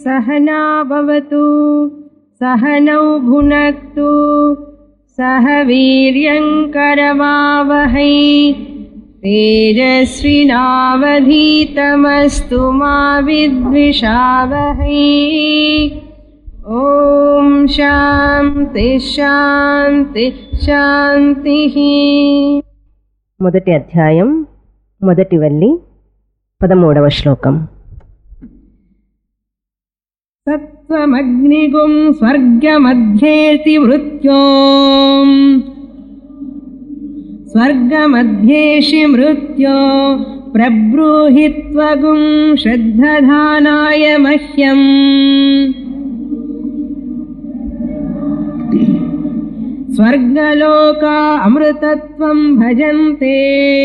सहना भवतु सहनौ भुनक्तु सह वीर्यङ्करमावहै तेजस्विनावधीतमस्तु मा विद्विषावहै ॐ शान्ति शान्ति शान्तिः మొదటి అధ్యాయం మొదటి వల్లి పదమూడవ శ్లోకం सत्त्वमग्निगुं स्वर्गमध्येति मृत्यो स्वर्गमध्येषि मृत्यो प्रब्रूहि त्वगुं श्रद्धधानाय मह्यम् स्वर्गलोका अमृतत्वं भजन्ते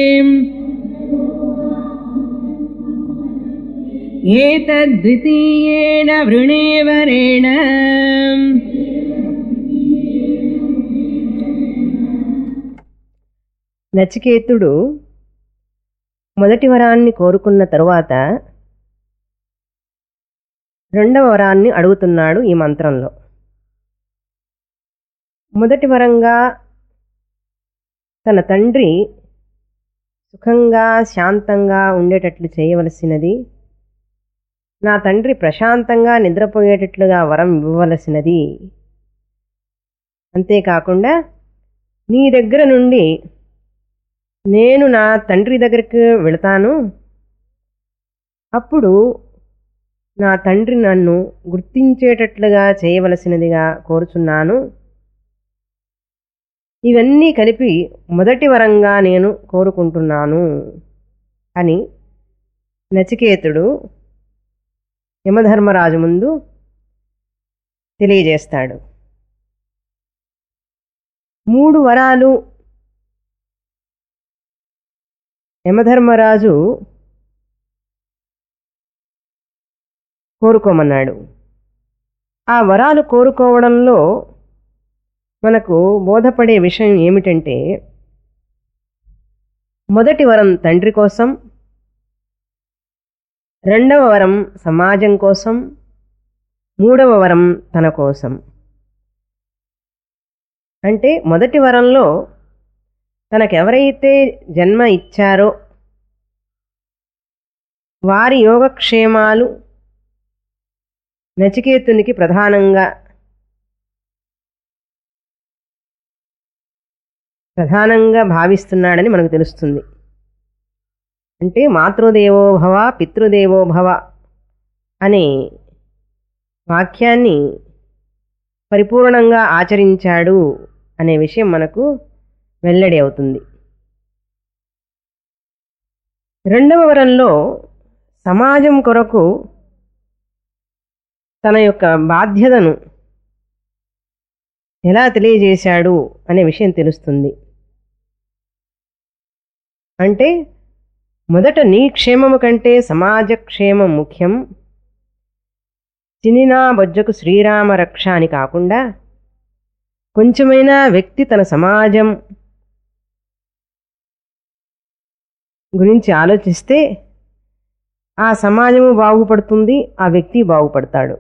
एतद्वितीयेन वृणेवरेण నచికేతుడు మొదటి వరాన్ని కోరుకున్న తరువాత రెండవ వరాన్ని అడుగుతున్నాడు ఈ మంత్రంలో మొదటి వరంగా తన తండ్రి సుఖంగా శాంతంగా ఉండేటట్లు చేయవలసినది నా తండ్రి ప్రశాంతంగా నిద్రపోయేటట్లుగా వరం ఇవ్వవలసినది అంతేకాకుండా నీ దగ్గర నుండి నేను నా తండ్రి దగ్గరికి వెళతాను అప్పుడు నా తండ్రి నన్ను గుర్తించేటట్లుగా చేయవలసినదిగా కోరుచున్నాను ఇవన్నీ కలిపి మొదటి వరంగా నేను కోరుకుంటున్నాను అని నచికేతుడు యమధర్మరాజు ముందు తెలియజేస్తాడు మూడు వరాలు యమధర్మరాజు కోరుకోమన్నాడు ఆ వరాలు కోరుకోవడంలో మనకు బోధపడే విషయం ఏమిటంటే మొదటి వరం తండ్రి కోసం రెండవ వరం సమాజం కోసం మూడవ వరం తన కోసం అంటే మొదటి వరంలో తనకెవరైతే జన్మ ఇచ్చారో వారి యోగక్షేమాలు నచికేతునికి ప్రధానంగా ప్రధానంగా భావిస్తున్నాడని మనకు తెలుస్తుంది అంటే మాతృదేవో భవ పితృదేవో భవ అనే వాక్యాన్ని పరిపూర్ణంగా ఆచరించాడు అనే విషయం మనకు వెల్లడి అవుతుంది రెండవ వరంలో సమాజం కొరకు తన యొక్క బాధ్యతను ఎలా తెలియజేశాడు అనే విషయం తెలుస్తుంది అంటే మొదట నీ క్షేమము కంటే సమాజ క్షేమం ముఖ్యం చినినా బొజ్జకు శ్రీరామ రక్ష అని కాకుండా కొంచెమైనా వ్యక్తి తన సమాజం గురించి ఆలోచిస్తే ఆ సమాజము బాగుపడుతుంది ఆ వ్యక్తి బాగుపడతాడు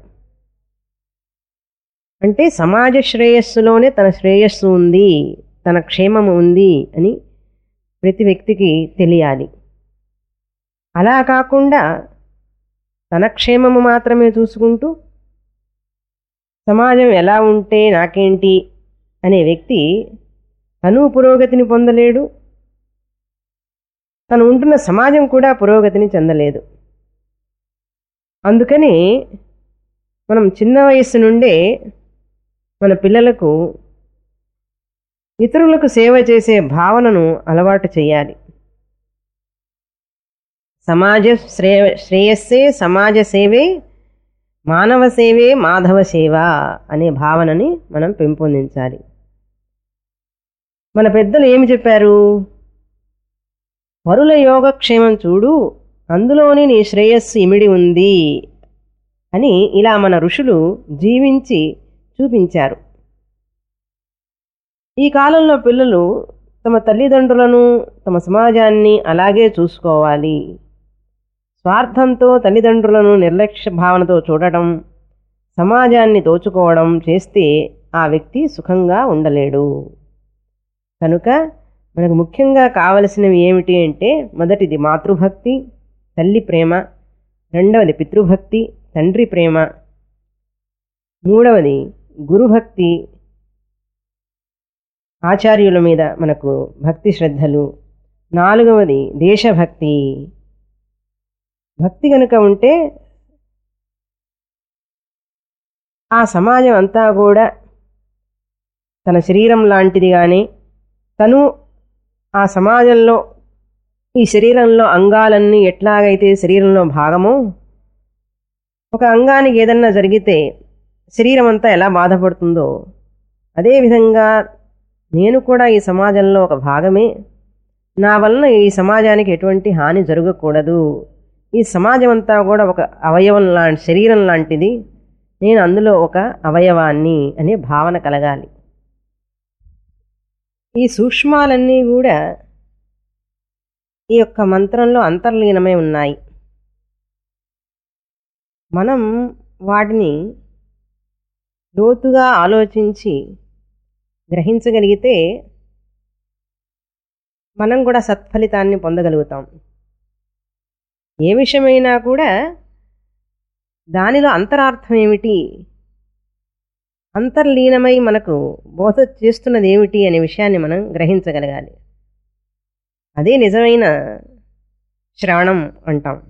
అంటే సమాజ శ్రేయస్సులోనే తన శ్రేయస్సు ఉంది తన క్షేమము ఉంది అని ప్రతి వ్యక్తికి తెలియాలి అలా కాకుండా తన క్షేమము మాత్రమే చూసుకుంటూ సమాజం ఎలా ఉంటే నాకేంటి అనే వ్యక్తి తను పురోగతిని పొందలేడు తను ఉంటున్న సమాజం కూడా పురోగతిని చెందలేదు అందుకని మనం చిన్న వయస్సు నుండే మన పిల్లలకు ఇతరులకు సేవ చేసే భావనను అలవాటు చేయాలి సమాజ శ్రేయ శ్రేయస్సే సమాజ సేవే మానవ సేవే మాధవ సేవ అనే భావనని మనం పెంపొందించాలి మన పెద్దలు ఏమి చెప్పారు వరుల యోగక్షేమం చూడు అందులోని నీ శ్రేయస్సు ఇమిడి ఉంది అని ఇలా మన ఋషులు జీవించి చూపించారు ఈ కాలంలో పిల్లలు తమ తల్లిదండ్రులను తమ సమాజాన్ని అలాగే చూసుకోవాలి స్వార్థంతో తల్లిదండ్రులను నిర్లక్ష్య భావనతో చూడటం సమాజాన్ని దోచుకోవడం చేస్తే ఆ వ్యక్తి సుఖంగా ఉండలేడు కనుక మనకు ముఖ్యంగా కావలసినవి ఏమిటి అంటే మొదటిది మాతృభక్తి తల్లి ప్రేమ రెండవది పితృభక్తి తండ్రి ప్రేమ మూడవది గురుభక్తి ఆచార్యుల మీద మనకు భక్తి శ్రద్ధలు నాలుగవది దేశభక్తి భక్తి కనుక ఉంటే ఆ సమాజం అంతా కూడా తన శరీరం లాంటిది కానీ తను ఆ సమాజంలో ఈ శరీరంలో అంగాలన్నీ ఎట్లాగైతే శరీరంలో భాగమో ఒక అంగానికి ఏదన్నా జరిగితే శరీరం అంతా ఎలా బాధపడుతుందో అదేవిధంగా నేను కూడా ఈ సమాజంలో ఒక భాగమే నా వలన ఈ సమాజానికి ఎటువంటి హాని జరగకూడదు ఈ సమాజం అంతా కూడా ఒక అవయవం లాంటి శరీరం లాంటిది నేను అందులో ఒక అవయవాన్ని అనే భావన కలగాలి ఈ సూక్ష్మాలన్నీ కూడా ఈ యొక్క మంత్రంలో అంతర్లీనమై ఉన్నాయి మనం వాటిని లోతుగా ఆలోచించి గ్రహించగలిగితే మనం కూడా సత్ఫలితాన్ని పొందగలుగుతాం ఏ విషయమైనా కూడా దానిలో అంతరార్థం ఏమిటి అంతర్లీనమై మనకు బోధ చేస్తున్నది ఏమిటి అనే విషయాన్ని మనం గ్రహించగలగాలి అదే నిజమైన శ్రవణం అంటాం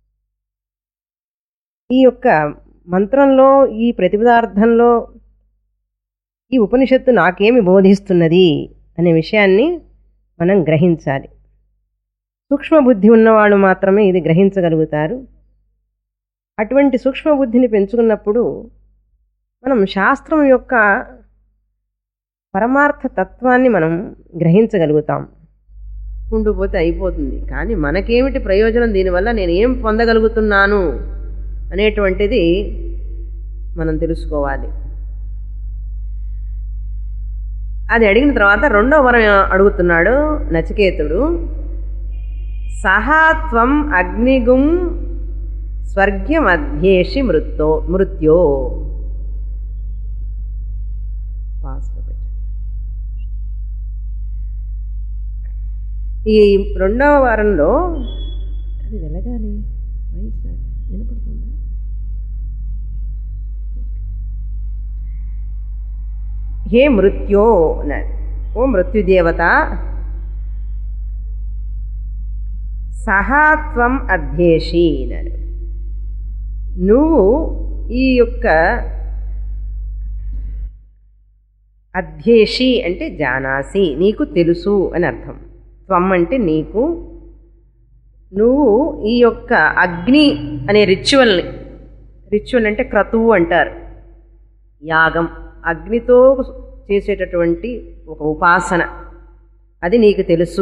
ఈ యొక్క మంత్రంలో ఈ ప్రతిపదార్థంలో ఈ ఉపనిషత్తు నాకేమి బోధిస్తున్నది అనే విషయాన్ని మనం గ్రహించాలి సూక్ష్మబుద్ధి ఉన్నవాళ్ళు మాత్రమే ఇది గ్రహించగలుగుతారు అటువంటి సూక్ష్మబుద్ధిని పెంచుకున్నప్పుడు మనం శాస్త్రం యొక్క పరమార్థ తత్వాన్ని మనం గ్రహించగలుగుతాం ఉండిపోతే అయిపోతుంది కానీ మనకేమిటి ప్రయోజనం దీనివల్ల నేను ఏం పొందగలుగుతున్నాను అనేటువంటిది మనం తెలుసుకోవాలి అది అడిగిన తర్వాత రెండో వరం అడుగుతున్నాడు నచికేతుడు సహాత్వం అగ్నిగుం స్వర్గ్యమధ్యేషి మృత్తో మృత్యో పాస్లో పెట్టు. ఈ రెండవ వారంలో అది వెలగాలి వయసు వినపడుతుందా హే మృత్యో అన్నాడు ఓ మృత్యుదేవత సహాత్వం అధ్యేషి అన్నాడు నువ్వు ఈ యొక్క అధ్యేషి అంటే జానాసి నీకు తెలుసు అని అర్థం త్వం అంటే నీకు నువ్వు ఈ యొక్క అగ్ని అనే రిచువల్ని రిచువల్ అంటే క్రతువు అంటారు యాగం అగ్నితో చేసేటటువంటి ఒక ఉపాసన అది నీకు తెలుసు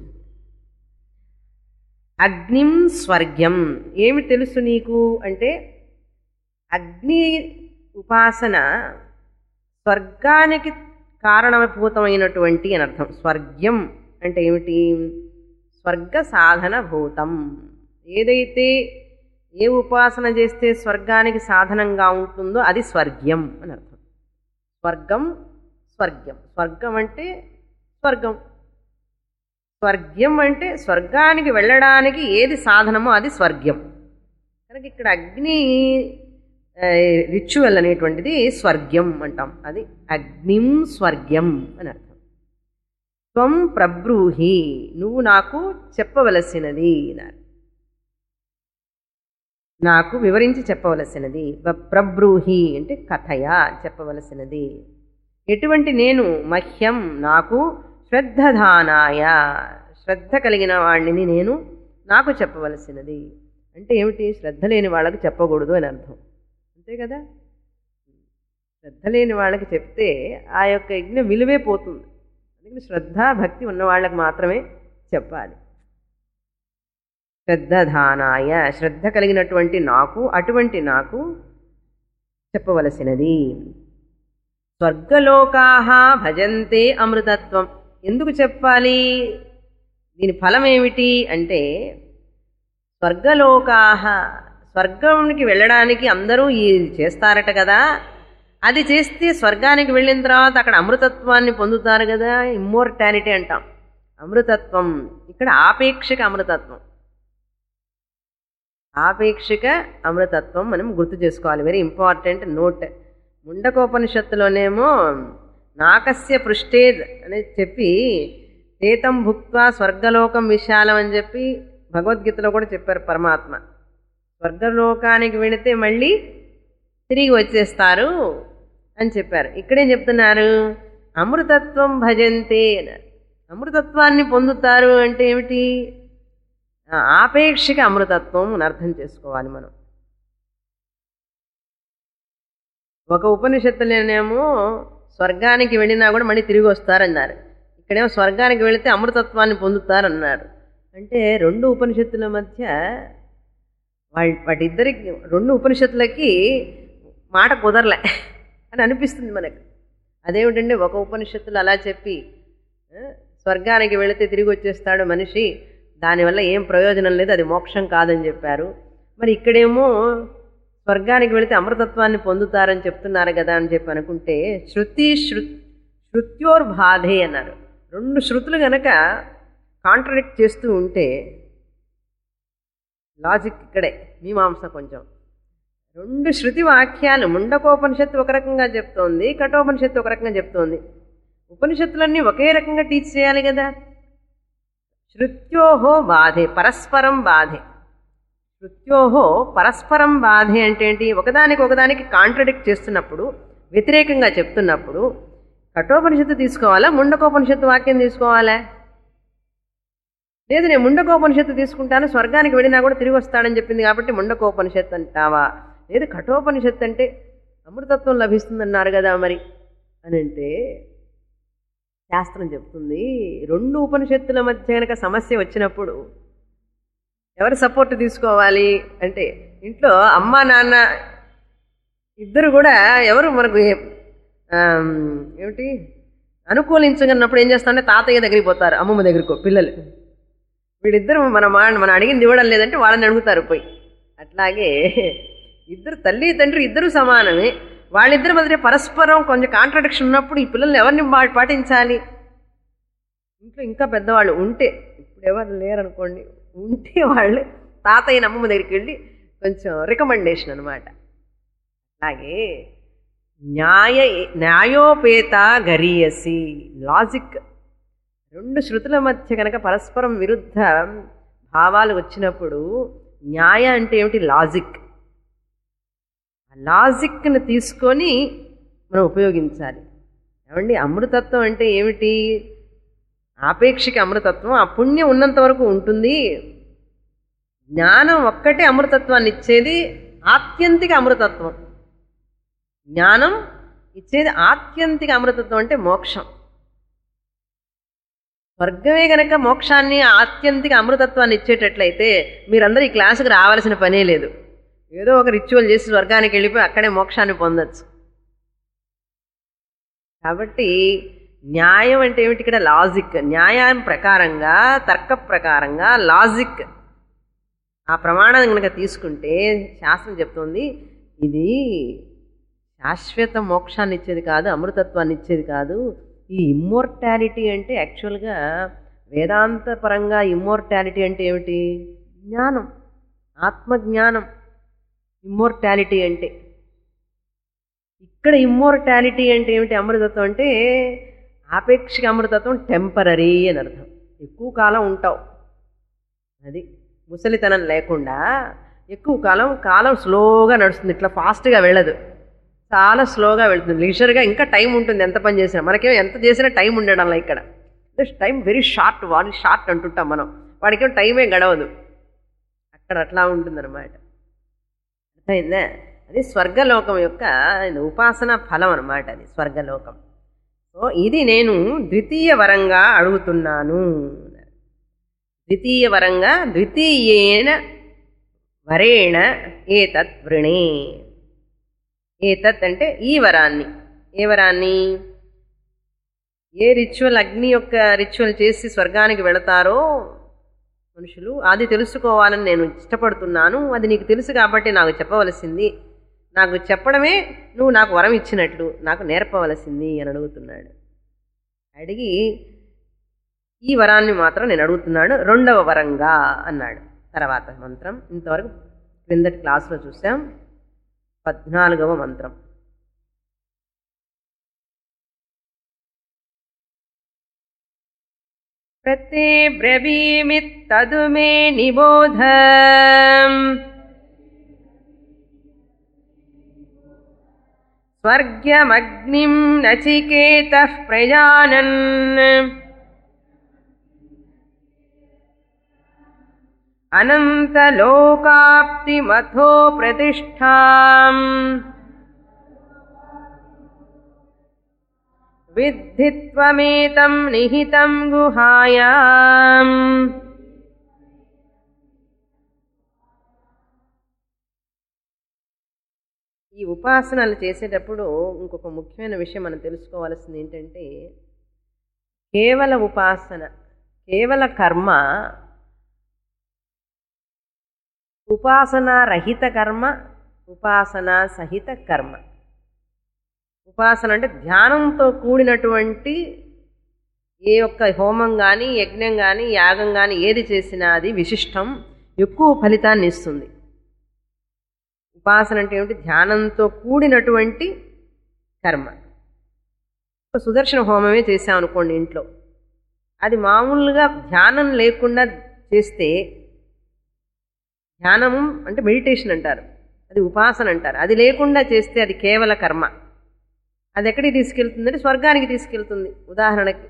అగ్నిం స్వర్గ్యం ఏమి తెలుసు నీకు అంటే అగ్ని ఉపాసన స్వర్గానికి కారణభూతమైనటువంటి అని అర్థం స్వర్గ్యం అంటే ఏమిటి స్వర్గ సాధన భూతం ఏదైతే ఏ ఉపాసన చేస్తే స్వర్గానికి సాధనంగా ఉంటుందో అది స్వర్గ్యం అని అర్థం స్వర్గం స్వర్గ్యం స్వర్గం అంటే స్వర్గం స్వర్గ్యం అంటే స్వర్గానికి వెళ్ళడానికి ఏది సాధనమో అది స్వర్గ్యం కనుక ఇక్కడ అగ్ని రిచువల్ అనేటువంటిది స్వర్గ్యం అంటాం అది అగ్నిం స్వర్గ్యం అని అర్థం త్వం ప్రబ్రూహి నువ్వు నాకు చెప్పవలసినది అన్నారు నాకు వివరించి చెప్పవలసినది ప్రబ్రూహి అంటే కథయ చెప్పవలసినది ఎటువంటి నేను మహ్యం నాకు శ్రద్ధధానాయ శ్రద్ధ కలిగిన వాడిని నేను నాకు చెప్పవలసినది అంటే ఏమిటి శ్రద్ధ లేని వాళ్ళకి చెప్పకూడదు అని అర్థం అంతే కదా శ్రద్ధ లేని వాళ్ళకి చెప్తే ఆ యొక్క యజ్ఞం విలువే పోతుంది అందుకని శ్రద్ధ భక్తి ఉన్న వాళ్ళకి మాత్రమే చెప్పాలి శ్రద్ధధానాయ శ్రద్ధ కలిగినటువంటి నాకు అటువంటి నాకు చెప్పవలసినది స్వర్గలోకాహ భజంతే అమృతత్వం ఎందుకు చెప్పాలి దీని ఫలం ఏమిటి అంటే స్వర్గలోకాహ స్వర్గానికి వెళ్ళడానికి అందరూ ఈ చేస్తారట కదా అది చేస్తే స్వర్గానికి వెళ్ళిన తర్వాత అక్కడ అమృతత్వాన్ని పొందుతారు కదా ఇమ్మోర్టాలిటీ అంటాం అమృతత్వం ఇక్కడ ఆపేక్షిక అమృతత్వం ఆపేక్షిక అమృతత్వం మనం గుర్తు చేసుకోవాలి వెరీ ఇంపార్టెంట్ నోట్ ముండకోపనిషత్తులోనేమో నాకస్య పృష్ఠేద్ అని చెప్పి తేతం భుక్త్వా స్వర్గలోకం విశాలం అని చెప్పి భగవద్గీతలో కూడా చెప్పారు పరమాత్మ స్వర్గలోకానికి వెళితే మళ్ళీ తిరిగి వచ్చేస్తారు అని చెప్పారు ఇక్కడేం చెప్తున్నారు అమృతత్వం భజంతే అన్నారు అమృతత్వాన్ని పొందుతారు అంటే ఏమిటి ఆ, ఆపేక్షిక అమృతత్వం అని అర్థం చేసుకోవాలి మనం ఒక ఉపనిషత్తులోనేమో స్వర్గానికి వెళ్ళినా కూడా మళ్ళీ తిరిగి వస్తారన్నారు ఇక్కడేమో స్వర్గానికి వెళితే అమృతత్వాన్ని పొందుతారన్నారు అంటే రెండు ఉపనిషత్తుల మధ్య వాళ్ళ వాటిద్దరికి రెండు ఉపనిషత్తులకి మాట కుదరలే అని అనిపిస్తుంది మనకు అదేమిటంటే ఒక ఉపనిషత్తులు అలా చెప్పి ఆ, స్వర్గానికి వెళితే తిరిగి వచ్చేస్తాడు మనిషి దానివల్ల ఏం ప్రయోజనం లేదు అది మోక్షం కాదని చెప్పారు మరి ఇక్కడేమో స్వర్గానికి వెళితే అమృతత్వాన్ని పొందుతారని చెప్తున్నారు కదా అని చెప్పి అనుకుంటే శృతి శృ శృత్యోర్బాధే అన్నారు రెండు శృతులు గనక కాంట్రడిక్ట్ చేస్తూ ఉంటే లాజిక్ ఇక్కడే మీమాంస కొంచెం రెండు శృతి వాక్యాలు ముండకోపనిషత్తు ఒక రకంగా చెప్తోంది కఠోపనిషత్తు ఒక రకంగా చెప్తోంది ఉపనిషత్తులన్నీ ఒకే రకంగా టీచ్ చేయాలి కదా శృత్యోహో బాధే పరస్పరం బాధే శృత్యోహో పరస్పరం బాధే అంటే ఏంటి ఒకదానికి ఒకదానికి కాంట్రడిక్ట్ చేస్తున్నప్పుడు వ్యతిరేకంగా చెప్తున్నప్పుడు కఠోపనిషత్తు తీసుకోవాలా ముండకోపనిషత్తు వాక్యం తీసుకోవాలా లేదు నేను ముండకోపనిషత్తు తీసుకుంటాను స్వర్గానికి వెళ్ళినా కూడా తిరిగి వస్తాడని చెప్పింది కాబట్టి ముండకోపనిషత్తు అంటావా లేదు కఠోపనిషత్తు అంటే అమృతత్వం లభిస్తుందన్నారు కదా మరి అని అంటే శాస్త్రం చెప్తుంది రెండు ఉపనిషత్తుల మధ్య కనుక సమస్య వచ్చినప్పుడు ఎవరు సపోర్ట్ తీసుకోవాలి అంటే ఇంట్లో అమ్మ నాన్న ఇద్దరు కూడా ఎవరు మనకు ఏ- ఆమ్, ఏమిటి అనుకూలించగన్నప్పుడు ఏం చేస్తామంటే తాతయ్య దగ్గరికి పోతారు అమ్మమ్మ దగ్గరకు పిల్లలు వీళ్ళిద్దరు మన మా మనం అడిగింది ఇవ్వడం లేదంటే వాళ్ళని అడుగుతారు పోయి అట్లాగే ఇద్దరు తల్లి తండ్రి ఇద్దరు సమానమే వాళ్ళిద్దరి మధ్య పరస్పరం కొంచెం కాంట్రడిక్షన్ ఉన్నప్పుడు ఈ పిల్లల్ని ఎవరిని పా- పాటించాలి ఇంట్లో ఇంకా పెద్దవాళ్ళు ఉంటే ఇప్పుడు ఎవరు లేరనుకోండి ఉంటే వాళ్ళు తాతయ్య అమ్మమ్మ దగ్గరికి వెళ్ళి కొంచెం రికమెండేషన్ అనమాట అలాగే న్యాయ న్యాయోపేత గరీయసి లాజిక్ రెండు శృతుల మధ్య కనుక పరస్పరం విరుద్ధ భావాలు వచ్చినప్పుడు న్యాయ అంటే ఏమిటి లాజిక్ ఆ లాజిక్ని తీసుకొని మనం ఉపయోగించాలి ఏమండి అమృతత్వం అంటే ఏమిటి ఆపేక్షిక అమృతత్వం ఆ పుణ్యం ఉన్నంత వరకు ఉంటుంది జ్ఞానం ఒక్కటే అమృతత్వాన్ని ఇచ్చేది ఆత్యంతిక అమృతత్వం జ్ఞానం ఇచ్చేది ఆత్యంతిక అమృతత్వం అంటే మోక్షం స్వర్గమే గనక మోక్షాన్ని ఆత్యంతిక అమృతత్వాన్ని ఇచ్చేటట్లయితే మీరందరూ ఈ క్లాసుకు రావాల్సిన పనే లేదు ఏదో ఒక రిచువల్ చేసి స్వర్గానికి వెళ్ళిపోయి అక్కడే మోక్షాన్ని పొందొచ్చు కాబట్టి న్యాయం అంటే ఏమిటి ఇక్కడ లాజిక్ న్యాయం ప్రకారంగా తర్క ప్రకారంగా లాజిక్ ఆ ప్రమాణం కనుక తీసుకుంటే శాస్త్రం చెప్తుంది ఇది శాశ్వత మోక్షాన్ని ఇచ్చేది కాదు అమృతత్వాన్ని ఇచ్చేది కాదు ఈ ఇమ్మోర్టాలిటీ అంటే యాక్చువల్గా వేదాంత పరంగా ఇమ్మోర్టాలిటీ అంటే ఏమిటి జ్ఞానం ఆత్మజ్ఞానం ఇమ్మోర్టాలిటీ అంటే ఇక్కడ ఇమ్మోర్టాలిటీ అంటే ఏమిటి అమృతత్వం అంటే ఆపేక్షిక అమృతత్వం టెంపరీ అని అర్థం ఎక్కువ కాలం ఉంటావు అది ముసలితనం లేకుండా ఎక్కువ కాలం కాలం స్లోగా నడుస్తుంది ఇట్లా ఫాస్ట్గా వెళ్ళదు చాలా స్లోగా వెళ్తుంది లీజర్గా ఇంకా టైం ఉంటుంది ఎంత పని చేసినా మనకేమో ఎంత చేసినా టైం ఉండడంలా ఇక్కడ టైం వెరీ షార్ట్ వాడి షార్ట్ అంటుంటాం మనం వాడికేమో టైమే గడవదు అక్కడ అట్లా ఉంటుందన్నమాట అర్థమైందా అది స్వర్గలోకం యొక్క ఉపాసన ఫలం అనమాట అది స్వర్గలోకం సో ఇది నేను ద్వితీయ వరంగా అడుగుతున్నాను ద్వితీయ వరంగా ద్వితీయేన వరేణ ఏతత్ వృణే ఏతత్ అంటే ఈ వరాన్ని ఏ వరాన్ని ఏ రిచువల్ అగ్ని యొక్క రిచువల్ చేసి స్వర్గానికి వెళతారో మనుషులు అది తెలుసుకోవాలని నేను ఇష్టపడుతున్నాను అది నీకు తెలుసు కాబట్టి నాకు చెప్పవలసింది నాకు చెప్పడమే నువ్వు నాకు వరం ఇచ్చినట్లు నాకు నేర్పవలసింది అని అడుగుతున్నాడు అడిగి ఈ వరాన్ని మాత్రం నేను అడుగుతున్నాడు రెండవ వరంగా అన్నాడు తర్వాత మంత్రం ఇంతవరకు క్రిందటి క్లాసులో చూసాం పద్నాలుగవ మంత్రం ప్రతే బ్రవీమిత్తదు మే నిబోధ స్వర్గమగ్నిం నచికేతః ప్రజానన్ అనంతలోకాప్తిమథో ప్రతిష్టాం విద్ధి త్వమేతం నిహితం గుహాయాం ఈ ఉపాసనలు చేసేటప్పుడు ఇంకొక ముఖ్యమైన విషయం మనం తెలుసుకోవాల్సింది ఏంటంటే కేవల ఉపాసన కేవల కర్మ ఉపాసన రహిత కర్మ ఉపాసన సహిత కర్మ ఉపాసన అంటే ధ్యానంతో కూడినటువంటి ఏ ఒక్క హోమం కానీ యజ్ఞం కానీ యాగం కానీ ఏది చేసినా అది విశిష్టం ఎక్కువ ఫలితాన్ని ఇస్తుంది ఉపాసన అంటే ఏమిటి ధ్యానంతో కూడినటువంటి కర్మ ఒక సుదర్శన హోమమే చేసాం అనుకోండి ఇంట్లో అది మామూలుగా ధ్యానం లేకుండా చేస్తే ధ్యానము అంటే మెడిటేషన్ అంటారు అది ఉపాసన అంటారు అది లేకుండా చేస్తే అది కేవల కర్మ అది ఎక్కడికి తీసుకెళ్తుందంటే స్వర్గానికి తీసుకెళ్తుంది ఉదాహరణకి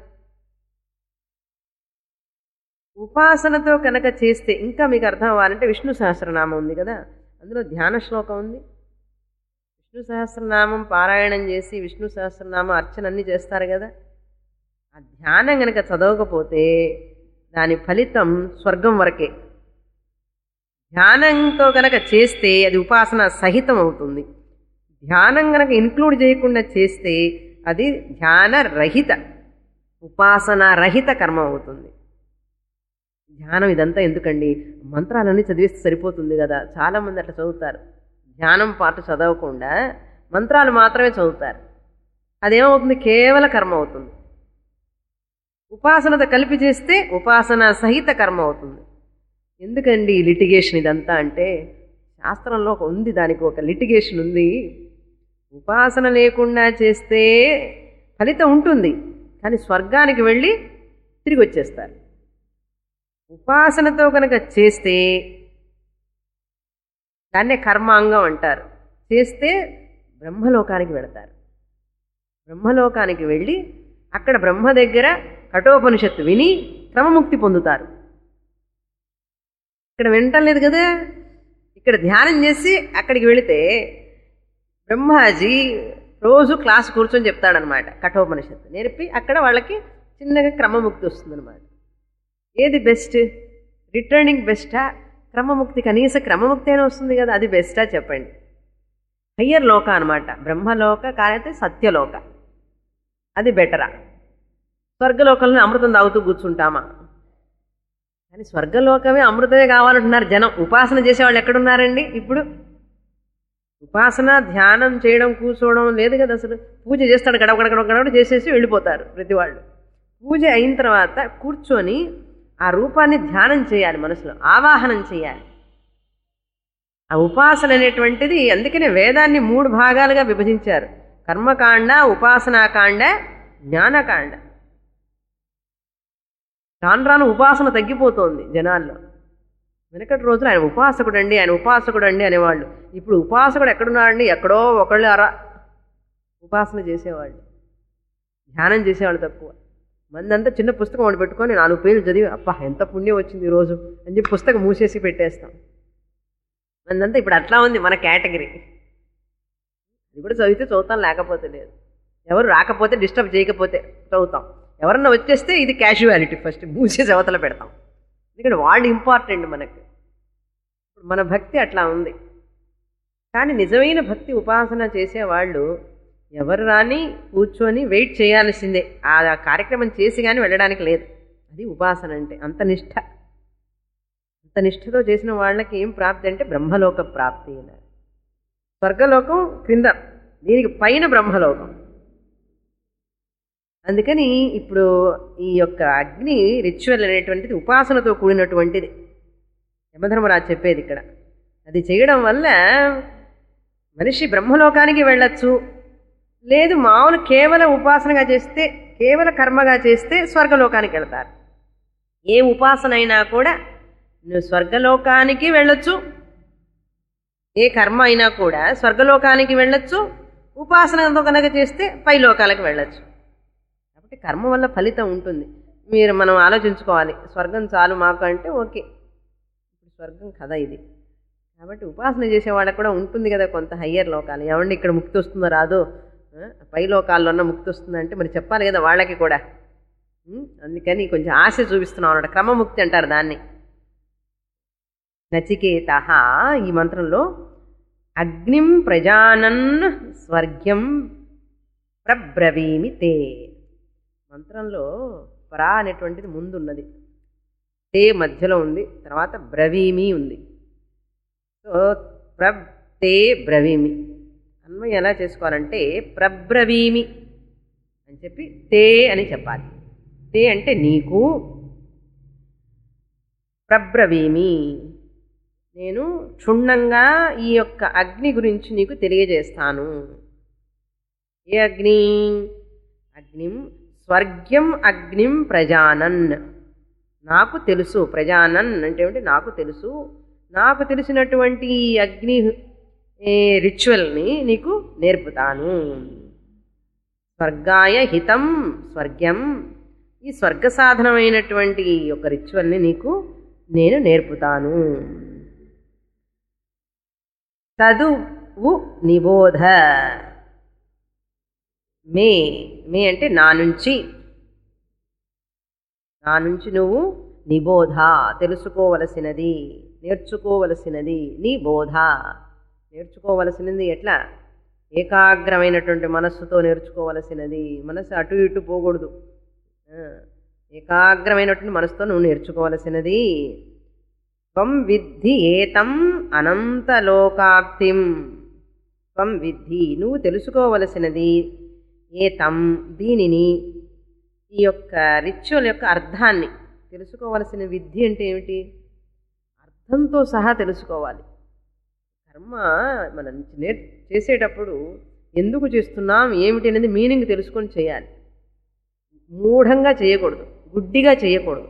ఉపాసనతో కనుక చేస్తే ఇంకా మీకు అర్థం అవ్వాలంటే విష్ణు సహస్రనామం ఉంది కదా అందులో ధ్యాన శ్లోకం ఉంది విష్ణు సహస్రనామం పారాయణం చేసి విష్ణు సహస్రనామం అర్చన అన్నీ చేస్తారు కదా ఆ ధ్యానం కనుక చదవకపోతే దాని ఫలితం స్వర్గం వరకే ధ్యానంతో కనుక చేస్తే అది ఉపాసన సహితం అవుతుంది ధ్యానం కనుక ఇన్క్లూడ్ చేయకుండా చేస్తే అది ధ్యాన రహిత ఉపాసన రహిత కర్మ అవుతుంది ధ్యానం ఇదంతా ఎందుకండి మంత్రాలన్నీ చదివిస్తే సరిపోతుంది కదా చాలామంది అట్లా చదువుతారు ధ్యానం పాట చదవకుండా మంత్రాలు మాత్రమే చదువుతారు అదేమవుతుంది కేవల కర్మ అవుతుంది ఉపాసనతో కలిపి చేస్తే ఉపాసన సహిత కర్మ అవుతుంది ఎందుకండి ఈ లిటిగేషన్ ఇదంతా అంటే శాస్త్రంలో ఒక ఉంది దానికి ఒక లిటిగేషన్ ఉంది ఉపాసన లేకుండా చేస్తే ఫలితం ఉంటుంది కానీ స్వర్గానికి వెళ్ళి తిరిగి వచ్చేస్తారు ఉపాసనతో కనుక చేస్తే దాన్నే కర్మాంగం అంటారు చేస్తే బ్రహ్మలోకానికి వెళతారు బ్రహ్మలోకానికి వెళ్ళి అక్కడ బ్రహ్మ దగ్గర కఠోపనిషత్తు విని క్రమముక్తి పొందుతారు ఇక్కడ వింటలేదు కదా ఇక్కడ ధ్యానం చేసి అక్కడికి వెళితే బ్రహ్మాజీ రోజు క్లాస్ కూర్చొని చెప్తాడనమాట కఠోపనిషత్తు నేర్పి అక్కడ వాళ్ళకి చిన్నగా క్రమముక్తి వస్తుందన్నమాట ఏది బెస్ట్ రిటర్నింగ్ బెస్టా క్రమముక్తి కనీస క్రమముక్తి అయినా వస్తుంది కదా అది బెస్టా చెప్పండి హయ్యర్ లోక అనమాట బ్రహ్మలోక కానైతే సత్యలోక అది బెటరా స్వర్గలోకంలో అమృతం తాగుతూ కూర్చుంటామా కానీ స్వర్గలోకమే అమృతమే కావాలంటున్నారు జనం ఉపాసన చేసేవాళ్ళు ఎక్కడున్నారండి ఇప్పుడు ఉపాసన ధ్యానం చేయడం కూర్చోవడం లేదు కదా అసలు పూజ చేస్తాడు గడవ గడవ గడవ గడవ చేసేసి వెళ్ళిపోతారు ప్రతి వాళ్ళు పూజ అయిన తర్వాత కూర్చొని ఆ రూపాన్ని ధ్యానం చేయాలి మనసులో ఆవాహనం చేయాలి ఆ ఉపాసన అనేటువంటిది అందుకనే వేదాన్ని మూడు భాగాలుగా విభజించారు కర్మకాండ ఉపాసనాకాండ జ్ఞానకాండ రాను రాను ఉపాసన తగ్గిపోతోంది జనాల్లో వెనకటి రోజులు ఆయన ఉపాసకుడు అండి ఆయన ఉపాసకుడు అండి అనేవాళ్ళు ఇప్పుడు ఉపాసకుడు ఎక్కడున్నాడండి ఎక్కడో ఒకళ్ళు అరా ఉపాసన చేసేవాళ్ళు ధ్యానం చేసేవాళ్ళు తక్కువ మందంతా చిన్న పుస్తకం ఒకటి పెట్టుకొని నాలుగు పేర్లు చదివి అబ్బా ఎంత పుణ్యం వచ్చింది ఈరోజు అని చెప్పి పుస్తకం మూసేసి పెట్టేస్తాం మందంతా ఇప్పుడు అట్లా ఉంది మన కేటగిరీ ఇది కూడా చదివితే చదువుతాం లేకపోతే లేదు ఎవరు రాకపోతే డిస్టర్బ్ చేయకపోతే చదువుతాం ఎవరన్నా వచ్చేస్తే ఇది క్యాజువాలిటీ ఫస్ట్ మూసేసి అవతల పెడతాం ఎందుకంటే వాళ్ళు ఇంపార్టెంట్ మనకి ఇప్పుడు మన భక్తి అట్లా ఉంది కానీ నిజమైన భక్తి ఉపాసన చేసేవాళ్ళు ఎవరు రాని కూర్చొని వెయిట్ చేయాల్సిందే ఆ కార్యక్రమం చేసి కానీ వెళ్ళడానికి లేదు అది ఉపాసన అంటే అంత నిష్ఠ అంత నిష్ఠతో చేసిన వాళ్ళకి ఏం ప్రాప్తి అంటే బ్రహ్మలోక ప్రాప్తి అన్నారు స్వర్గలోకం క్రింద దీనికి పైన బ్రహ్మలోకం అందుకని ఇప్పుడు ఈ యొక్క అగ్ని రిచువల్ అనేటువంటిది ఉపాసనతో కూడినటువంటిది యమధర్మరాజు చెప్పేది ఇక్కడ అది చేయడం వల్ల మనిషి బ్రహ్మలోకానికి వెళ్ళొచ్చు లేదు మామూలు కేవలం ఉపాసనగా చేస్తే కేవల కర్మగా చేస్తే స్వర్గలోకానికి వెళ్తారు ఏ ఉపాసన అయినా కూడా నువ్వు స్వర్గలోకానికి వెళ్ళొచ్చు ఏ కర్మ అయినా కూడా స్వర్గలోకానికి వెళ్ళొచ్చు ఉపాసనతో కనుక చేస్తే పై లోకాలకు వెళ్ళొచ్చు కాబట్టి కర్మ వల్ల ఫలితం ఉంటుంది మీరు మనం ఆలోచించుకోవాలి స్వర్గం చాలు మాకు అంటే ఓకే ఇప్పుడు స్వర్గం కదా ఇది కాబట్టి ఉపాసన చేసే వాళ్ళకు కూడా ఉంటుంది కదా కొంత హయ్యర్ లోకాలు ఏమండి ఇక్కడ ముక్తి వస్తుందో రాదో ఆ, పై లోకాల్లో ఉన్న ముక్తి వస్తుందంటే మరి చెప్పాలి కదా వాళ్ళకి కూడా ఉం? అందుకని కొంచెం ఆశ చూపిస్తున్నాం అన్నమాట క్రమముక్తి అంటారు దాన్ని నచికేత ఈ మంత్రంలో అగ్నిం ప్రజానన్ స్వర్గ్యం ప్రబ్రవీమి తే మంత్రంలో పరా అనేటువంటిది ముందున్నది తే మధ్యలో ఉంది తర్వాత బ్రవీమి ఉంది సో ప్ర తే బ్రవీమి అన్వయం ఎలా చేసుకోవాలంటే ప్రబ్రవీమి అని చెప్పి తే అని చెప్పాలి తే అంటే నీకు ప్రబ్రవీమి నేను క్షుణ్ణంగా ఈ యొక్క అగ్ని గురించి నీకు తెలియజేస్తాను ఏ అగ్ని అగ్నిం స్వర్గ్యం అగ్నిం ప్రజానన్ నాకు తెలుసు ప్రజానన్ అంటే ఏమిటి నాకు తెలుసు నాకు తెలిసినటువంటి ఈ అగ్ని ఏ, రిచువల్ని నీకు నేర్పుతాను స్వర్గాయ హితం స్వర్గ్యం ఈ స్వర్గ సాధనమైనటువంటి ఈ యొక్క రిచువల్ని నీకు నేను నేర్పుతాను తదువు నిబోధ మే మే అంటే నా నుంచి నా నుంచి నువ్వు నిబోధ తెలుసుకోవలసినది నేర్చుకోవలసినది నీ బోధ నేర్చుకోవలసినది ఎట్లా ఏకాగ్రమైనటువంటి మనస్సుతో నేర్చుకోవలసినది మనసు అటు ఇటు పోకూడదు ఆ, ఏకాగ్రమైనటువంటి మనసుతో నువ్వు నేర్చుకోవలసినది త్వం విద్ధి ఏతం అనంతలోకాప్తిం త్వం విద్ధి నువ్వు తెలుసుకోవలసినది ఏతం దీనిని ఈ యొక్క రిచువల్ యొక్క అర్థాన్ని తెలుసుకోవలసిన విద్ధి అంటే ఏమిటి అర్థంతో సహా తెలుసుకోవాలి కర్మ మనం నేర్ చేసేటప్పుడు ఎందుకు చేస్తున్నాం ఏమిటి అనేది మీనింగ్ తెలుసుకొని చేయాలి మూఢంగా చేయకూడదు గుడ్డిగా చేయకూడదు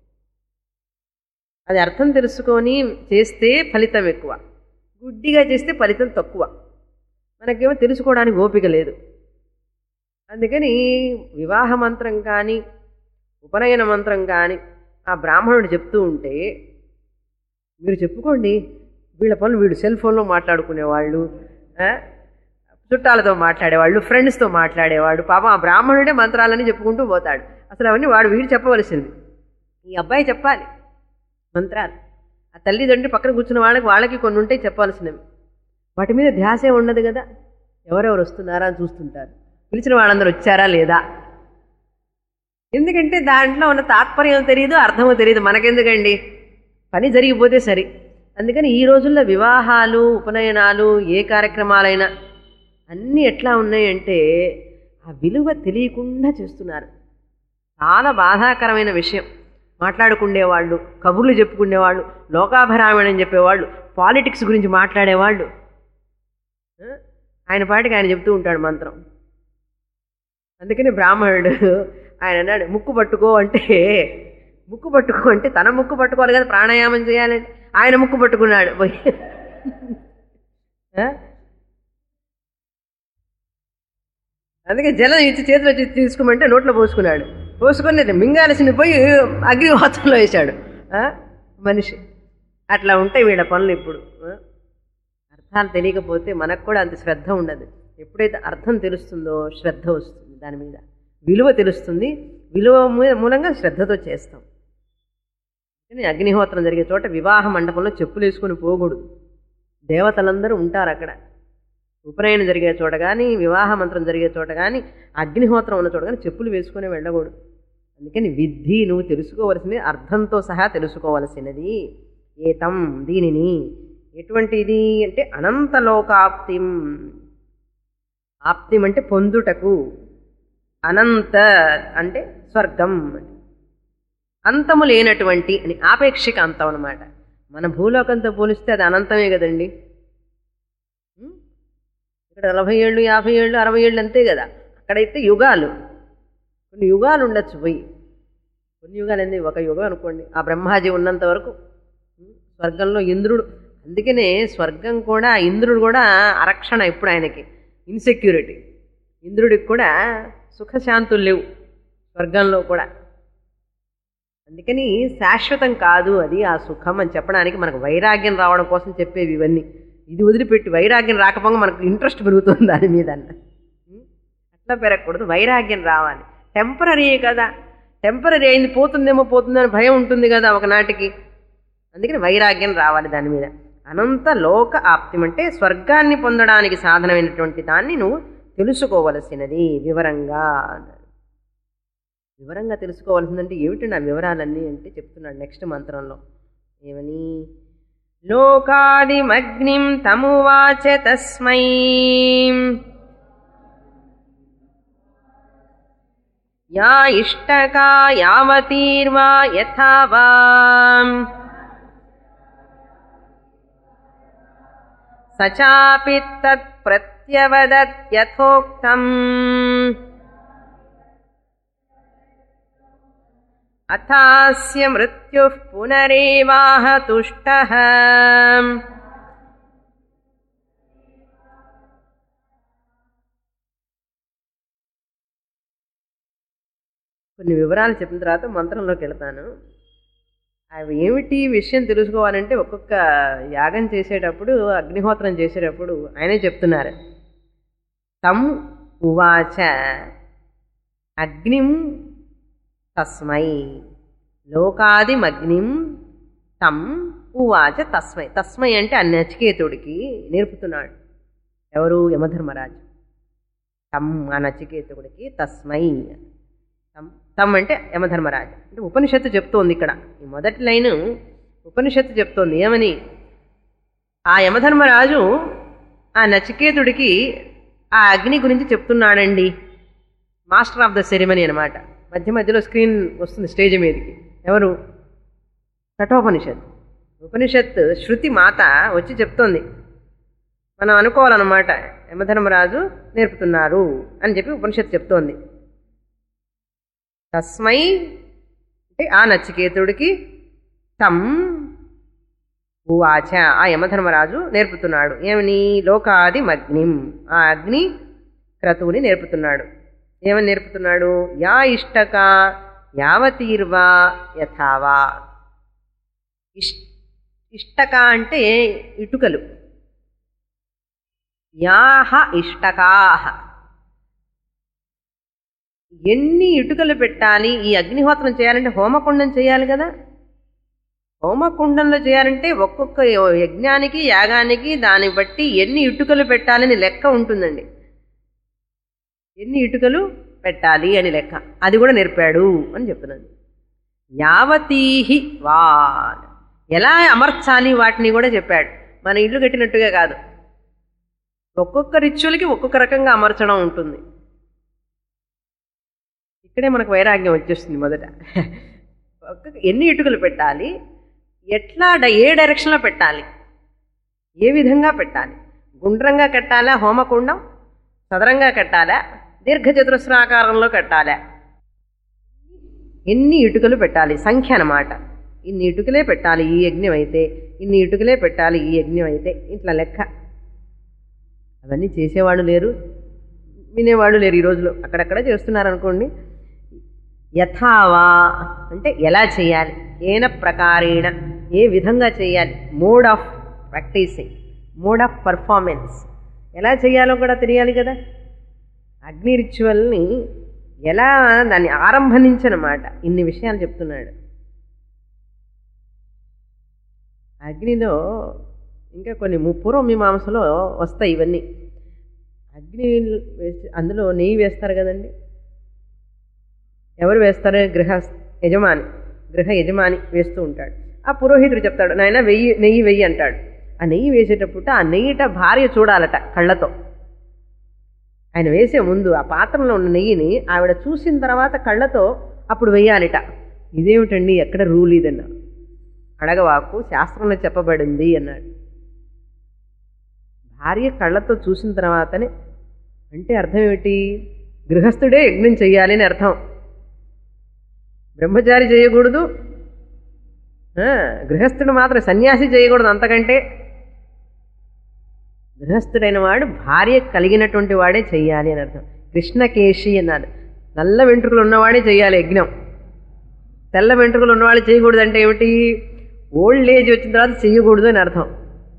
అది అర్థం తెలుసుకొని చేస్తే ఫలితం ఎక్కువ గుడ్డిగా చేస్తే ఫలితం తక్కువ మనకేమో తెలుసుకోవడానికి ఓపిక లేదు అందుకని వివాహ మంత్రం కానీ ఉపనయన మంత్రం కానీ ఆ బ్రాహ్మణుడు చెప్తూ ఉంటే మీరు చెప్పుకోండి వీళ్ళ పనులు వీళ్ళు సెల్ ఫోన్లో మాట్లాడుకునేవాళ్ళు ఆ, చుట్టాలతో మాట్లాడేవాళ్ళు ఫ్రెండ్స్తో మాట్లాడేవాడు పాపం ఆ బ్రాహ్మణుడే మంత్రాలని చెప్పుకుంటూ పోతాడు అసలు అవన్నీ వాడు వీడు చెప్పవలసింది ఈ అబ్బాయి చెప్పాలి మంత్రాలు ఆ తల్లిదండ్రి పక్కన కూర్చున్న వాళ్ళకి వాళ్ళకి కొన్ని ఉంటాయి చెప్పాల్సినవి వాటి మీద ధ్యాసే ఉండదు కదా ఎవరెవరు వస్తున్నారా అని చూస్తుంటారు పిలిచిన వాళ్ళందరూ వచ్చారా లేదా ఎందుకంటే దాంట్లో ఉన్న తాత్పర్యం తెలియదు అర్థమో తెలియదు మనకెందుకండి పని జరిగిపోతే సరి అందుకని ఈ రోజుల్లో వివాహాలు ఉపనయనాలు ఏ కార్యక్రమాలైనా అన్నీ ఎట్లా ఉన్నాయంటే ఆ విలువ తెలియకుండా చేస్తున్నారు చాలా బాధాకరమైన విషయం మాట్లాడుకునేవాళ్ళు కబుర్లు చెప్పుకునేవాళ్ళు లోకాభరామణం చెప్పేవాళ్ళు పాలిటిక్స్ గురించి మాట్లాడేవాళ్ళు ఆ? ఆయన పాటికి ఆయన చెప్తూ ఉంటాడు మంత్రం అందుకని బ్రాహ్మణుడు ఆయన అన్నాడు ముక్కు పట్టుకో అంటే ముక్కు పట్టుకో అంటే తన ముక్కు పట్టుకోవాలి కదా ప్రాణాయామం చేయాలంటే ఆయన ముక్కు పట్టుకున్నాడు పోయి ఆ? అందుకే జలం ఇచ్చి చేతిలో ఇచ్చి తీసుకోమంటే నోట్లో పోసుకున్నాడు పోసుకొని మింగాల్సింది పోయి అగ్నిహోత్రంలో వేశాడు ఆ? మనిషి అట్లా ఉంటాయి వీళ్ళ పనులు ఇప్పుడు ఆ? అర్థాలు తెలియకపోతే మనకు కూడా అంత శ్రద్ధ ఉండదు ఎప్పుడైతే అర్థం తెలుస్తుందో శ్రద్ధ వస్తుంది దాని మీద విలువ తెలుస్తుంది విలువ మూ- మూలంగా శ్రద్ధతో చేస్తాం కానీ అగ్నిహోత్రం జరిగే చోట వివాహ మండపంలో చెప్పులు వేసుకొని పోకూడదు దేవతలందరూ ఉంటారు అక్కడ ఉపనయనం జరిగే చోట కానీ వివాహ మంత్రం జరిగే చోట కానీ అగ్నిహోత్రం ఉన్న చోట కానీ చెప్పులు వేసుకొని వెళ్ళకూడదు అందుకని విద్ధి నువ్వు తెలుసుకోవలసినది అర్థంతో సహా తెలుసుకోవలసినది ఏతం దీనిని ఎటువంటిది అంటే అనంతలోకాప్తిం ఆప్తిం అంటే పొందుటకు అనంత అంటే స్వర్గం అంతము లేనటువంటి అని ఆపేక్షిక అంతం అన్నమాట మన భూలోకంతో పోలిస్తే అది అనంతమే కదండి ఉం? ఇక్కడ నలభై ఏళ్ళు యాభై ఏళ్ళు అరవై ఏళ్ళు అంతే కదా అక్కడైతే యుగాలు కొన్ని యుగాలు ఉండొచ్చు పోయి కొన్ని యుగాలు ఏంది ఒక యుగం అనుకోండి ఆ బ్రహ్మాజీ ఉన్నంత వరకు ఉం? స్వర్గంలో ఇంద్రుడు అందుకనే స్వర్గం కూడా ఇంద్రుడు కూడా అరక్షణ ఇప్పుడు ఆయనకి ఇన్సెక్యూరిటీ ఇంద్రుడికి కూడా సుఖశాంతులు లేవు స్వర్గంలో కూడా అందుకని శాశ్వతం కాదు అది ఆ సుఖం అని చెప్పడానికి మనకు వైరాగ్యం రావడం కోసం చెప్పేవి ఇవన్నీ ఇది వదిలిపెట్టి వైరాగ్యం రాకపోగా మనకు ఇంట్రెస్ట్ పెరుగుతుంది దాని మీద అన్న ఉం? అట్లా పెరగకూడదు వైరాగ్యం రావాలి టెంపరీ కదా టెంపరీ అయింది పోతుందేమో పోతుందని భయం ఉంటుంది కదా ఒకనాటికి అందుకని వైరాగ్యం రావాలి దాని మీద అనంత లోక ఆప్తిం అంటే స్వర్గాన్ని పొందడానికి సాధనమైనటువంటి దాన్ని నువ్వు తెలుసుకోవలసినది వివరంగా అన్నాడు వివరంగా తెలుసుకోవాల్సిందంటే ఏమిటండి ఆ వివరాలన్నీ అంటే చెప్తున్నాడు నెక్స్ట్ మంత్రంలో ఏమని లోకాదిమగ్నిం తమువాచ తస్మై యా ఇష్టకా యావతీర్వా యథా వా సచాపి తత్ ప్రత్యవదత్ యథోక్తం అథాస్య మృత్యు పునరేవాహ తుష్ట కొన్ని వివరాలు చెప్పిన తర్వాత మంత్రంలోకి వెళ్తాను అవి ఏమిటి విషయం తెలుసుకోవాలంటే ఒక్కొక్క యాగం చేసేటప్పుడు అగ్నిహోత్రం చేసేటప్పుడు ఆయనే చెప్తున్నారు తం ఉవాచ అగ్నిం తస్మై లోకాదిమగ్నిం తం ఉవాచ తస్మై తస్మై అంటే ఆ నచికేతుడికి నేర్పుతున్నాడు ఎవరు యమధర్మరాజు తం ఆ నచికేతుడికి తస్మై తం తం అంటే యమధర్మరాజు అంటే ఉపనిషత్తు చెప్తోంది ఇక్కడ ఈ మొదటి లైను ఉపనిషత్తు చెప్తోంది ఏమని ఆ యమధర్మరాజు ఆ నచికేతుడికి ఆ అగ్ని గురించి చెప్తున్నాడండి మాస్టర్ ఆఫ్ ద సెరిమనీ అనమాట మధ్య మధ్యలో స్క్రీన్ వస్తుంది స్టేజ్ మీదకి ఎవరు కఠోపనిషత్ ఉపనిషత్ శృతి మాత వచ్చి చెప్తోంది మనం అనుకోవాలన్నమాట యమధర్మరాజు నేర్పుతున్నారు అని చెప్పి ఉపనిషత్ చెప్తోంది తస్మై అంటే ఆ నచికేతుడికి తం ఉవాచ ఆ యమధర్మరాజు నేర్పుతున్నాడు ఏమని లోకాది మగ్నిం ఆ అగ్ని క్రతువుని నేర్పుతున్నాడు ఏమని నేర్పుతున్నాడు యా ఇష్టక యావతీర్వా యథావా ఇష్ ఇష్టక అంటే ఇటుకలు యాహ ఇష్టకాహ ఎన్ని ఇటుకలు పెట్టాలి ఈ అగ్నిహోత్రం చేయాలంటే హోమకుండం చేయాలి కదా హోమకుండంలో చేయాలంటే ఒక్కొక్క యజ్ఞానికి యాగానికి దాన్ని బట్టి ఎన్ని ఇటుకలు పెట్టాలని లెక్క ఉంటుందండి ఎన్ని ఇటుకలు పెట్టాలి అని లెక్క అది కూడా నేర్పాడు అని చెప్తున్నాను యావతీహి వా ఎలా అమర్చాలి వాటిని కూడా చెప్పాడు మన ఇల్లు కట్టినట్టుగా కాదు ఒక్కొక్క రిచువల్కి ఒక్కొక్క రకంగా అమర్చడం ఉంటుంది ఇక్కడే మనకు వైరాగ్యం వచ్చేస్తుంది మొదట ఒక్కొక్క ఎన్ని ఇటుకలు పెట్టాలి ఎట్లా డ- ఏ డైరెక్షన్లో పెట్టాలి ఏ విధంగా పెట్టాలి గుండ్రంగా కట్టాలా హోమకుండం చదరంగా కట్టాలా దీర్ఘచతురస్రాకారంలో కట్టాలా ఎన్ని ఇటుకలు పెట్టాలి సంఖ్య అన్నమాట ఇన్ని ఇటుకలే పెట్టాలి ఈ యజ్ఞం అయితే ఇన్ని ఇటుకలే పెట్టాలి ఈ యజ్ఞం అయితే ఇట్లా లెక్క అవన్నీ చేసేవాళ్ళు లేరు వినేవాళ్ళు లేరు ఈ రోజులో అక్కడక్కడ చేస్తున్నారు అనుకోండి యథావా అంటే ఎలా చేయాలి ఏన ప్రకారేణ ఏ విధంగా చేయాలి mode of practising mode of performance ఎలా చేయాలో కూడా తెలియాలి కదా అగ్ని రిచువల్ని ఎలా దాన్ని ఆరంభనించనమాట ఇన్ని విషయాలు చెప్తున్నాడు అగ్నిలో ఇంకా కొన్ని ము- పూర్వ మీమాంసలో వస్తాయి ఇవన్నీ అగ్ని వేసి అందులో నెయ్యి వేస్తారు కదండి ఎవరు వేస్తారు గృహ యజమాని గృహ యజమాని వేస్తూ ఉంటాడు ఆ పురోహితుడు చెప్తాడు నాయన వెయ్యి నెయ్యి వెయ్యి అంటాడు ఆ నెయ్యి వేసేటప్పుడు ఆ నెయ్యిట భార్య చూడాలట కళ్ళతో ఆయన వేసే ముందు ఆ పాత్రలో ఉన్న నెయ్యిని ఆవిడ చూసిన తర్వాత కళ్ళతో అప్పుడు వెయ్యాలిట ఇదేమిటండి ఎక్కడ రూల్ ఇదన్నా అడగవాకు శాస్త్రంలో చెప్పబడింది అన్నాడు భార్య కళ్ళతో చూసిన తర్వాతనే అంటే అర్థం ఏమిటి గృహస్థుడే యజ్ఞం చెయ్యాలి అని అర్థం బ్రహ్మచారి చేయకూడదు ఆ, గృహస్థుడు మాత్రం సన్యాసి చేయకూడదు అంతకంటే గృహస్థుడైన వాడు భార్య కలిగినటువంటి వాడే చెయ్యాలి అని అర్థం కృష్ణకేశి అన్నాడు నల్ల వెంట్రుకలు ఉన్నవాడే చెయ్యాలి యజ్ఞం తెల్ల వెంట్రుకలు ఉన్నవాడు చేయకూడదు అంటే ఏమిటి ఓల్డ్ ఏజ్ వచ్చిన తర్వాత చెయ్యకూడదు అని అర్థం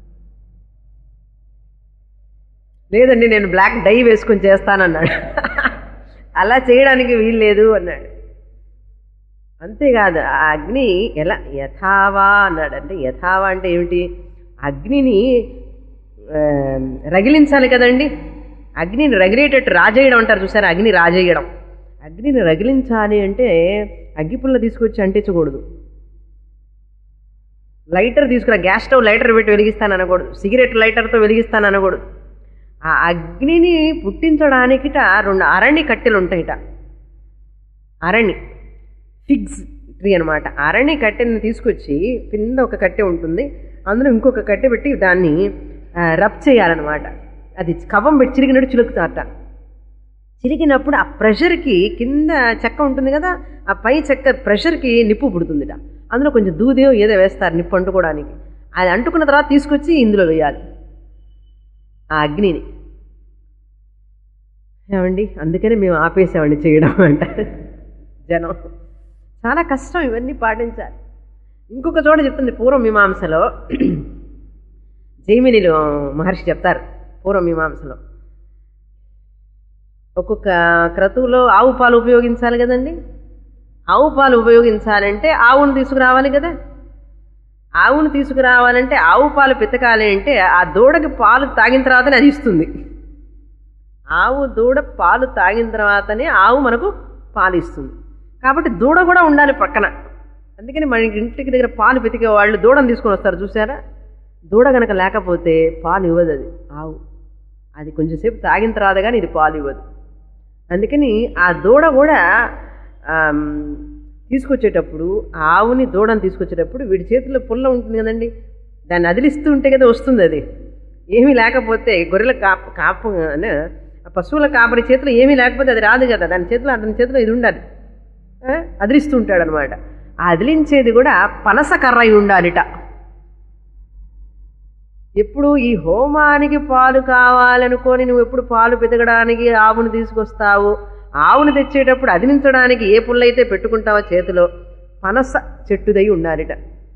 లేదండి నేను బ్లాక్ డై వేసుకొని చేస్తానన్నాడు అలా చేయడానికి వీలు లేదు అన్నాడు అంతేకాదు ఆ అగ్ని ఎలా యథావా అన్నాడు అంటే యథావా అంటే ఏమిటి అగ్నిని ఆ, రగిలించాలి కదండి అగ్నిని రగిలేటట్టు రాజేయడం అంటారు చూసారా అగ్ని రాజేయడం అగ్నిని రగిలించాలి అంటే అగ్గిపుల్ల తీసుకొచ్చి అంటించకూడదు లైటర్ తీసుకురా గ్యాస్ స్టవ్ లైటర్ పెట్టి వెలిగిస్తాను అనకూడదు సిగరెట్ లైటర్తో వెలిగిస్తాను అనకూడదు ఆ అగ్నిని పుట్టించడానికిట రెండు అరణి కట్టెలు ఉంటాయిట అరణి ఫిగ్స్ ట్రీ అనమాట అరణి కట్టెని తీసుకొచ్చి కింద ఒక కట్టె ఉంటుంది అందులో ఇంకొక కట్టె పెట్టి దాన్ని ఆ, రబ్ చేయాలన్నమాట అది కవం పెట్టి చిరిగినట్టు చిలుకుతారట చిరిగినప్పుడు ఆ ప్రెషర్కి కింద చెక్క ఉంటుంది కదా ఆ పై చెక్క ప్రెషర్కి నిప్పు పుడుతుందిట అందులో కొంచెం దూదేో ఏదో వేస్తారు నిప్పు అంటుకోవడానికి అది అంటుకున్న తర్వాత తీసుకొచ్చి ఇందులో వేయాలి ఆ అగ్నిని ఏమండి అందుకనే మేము ఆపేసామండి చేయడం అంట జనం చాలా కష్టం ఇవన్నీ పాటించాలి ఇంకొక చోట చెప్తుంది పూర్వ మీమాంసలో జైమినిలో మహర్షి చెప్తారు పూర్వ మీమాంసలో ఒక్కొక్క క్రతువులో ఆవు పాలు ఉపయోగించాలి కదండి ఆవు పాలు ఉపయోగించాలంటే ఆవును తీసుకురావాలి కదా ఆవును తీసుకురావాలంటే ఆవు పాలు పితకాలి అంటే ఆ దూడకి పాలు తాగిన తర్వాతనే అది ఇస్తుంది ఆవు దూడ పాలు తాగిన తర్వాతనే ఆవు మనకు పాలు ఇస్తుంది కాబట్టి దూడ కూడా ఉండాలి పక్కన అందుకని మన ఇంటికి దగ్గర పాలు పితికే వాళ్ళు దూడను తీసుకొని వస్తారు చూసారా దూడ గనక లేకపోతే పాలు ఇవ్వదు అది ఆవు అది కొంచెంసేపు తాగిన తర్వాత కానీ ఇది పాలు ఇవ్వదు అందుకని ఆ దూడ కూడా ఆమ్, తీసుకొచ్చేటప్పుడు ఆ ఆవుని దూడని తీసుకొచ్చేటప్పుడు వీడి చేతిలో పుల్ల ఉంటుంది కదండి దాన్ని అదిలిస్తూ ఉంటే కదా వస్తుంది అది ఏమీ లేకపోతే గొర్రెల కాప కాపు అనే, ఆ పశువుల కాపరి చేతిలో ఏమీ లేకపోతే అది రాదు కదా దాని చేతిలో అతని చేతిలో ఇది ఉండాలి ఆ, అదిలిస్తూ ఉంటాడు అనమాట ఆ అదిలించేది కూడా పనస కర్ర అయి ఉండాలిట ఎప్పుడు ఈ హోమానికి పాలు కావాలనుకొని నువ్వు ఎప్పుడు పాలు పెతకడానికి ఆవును తీసుకొస్తావు ఆవును తెచ్చేటప్పుడు అదిలించడానికి ఏ పుల్లైతే పెట్టుకుంటావో చేతిలో పనస చెట్టుదై ఉండాలిట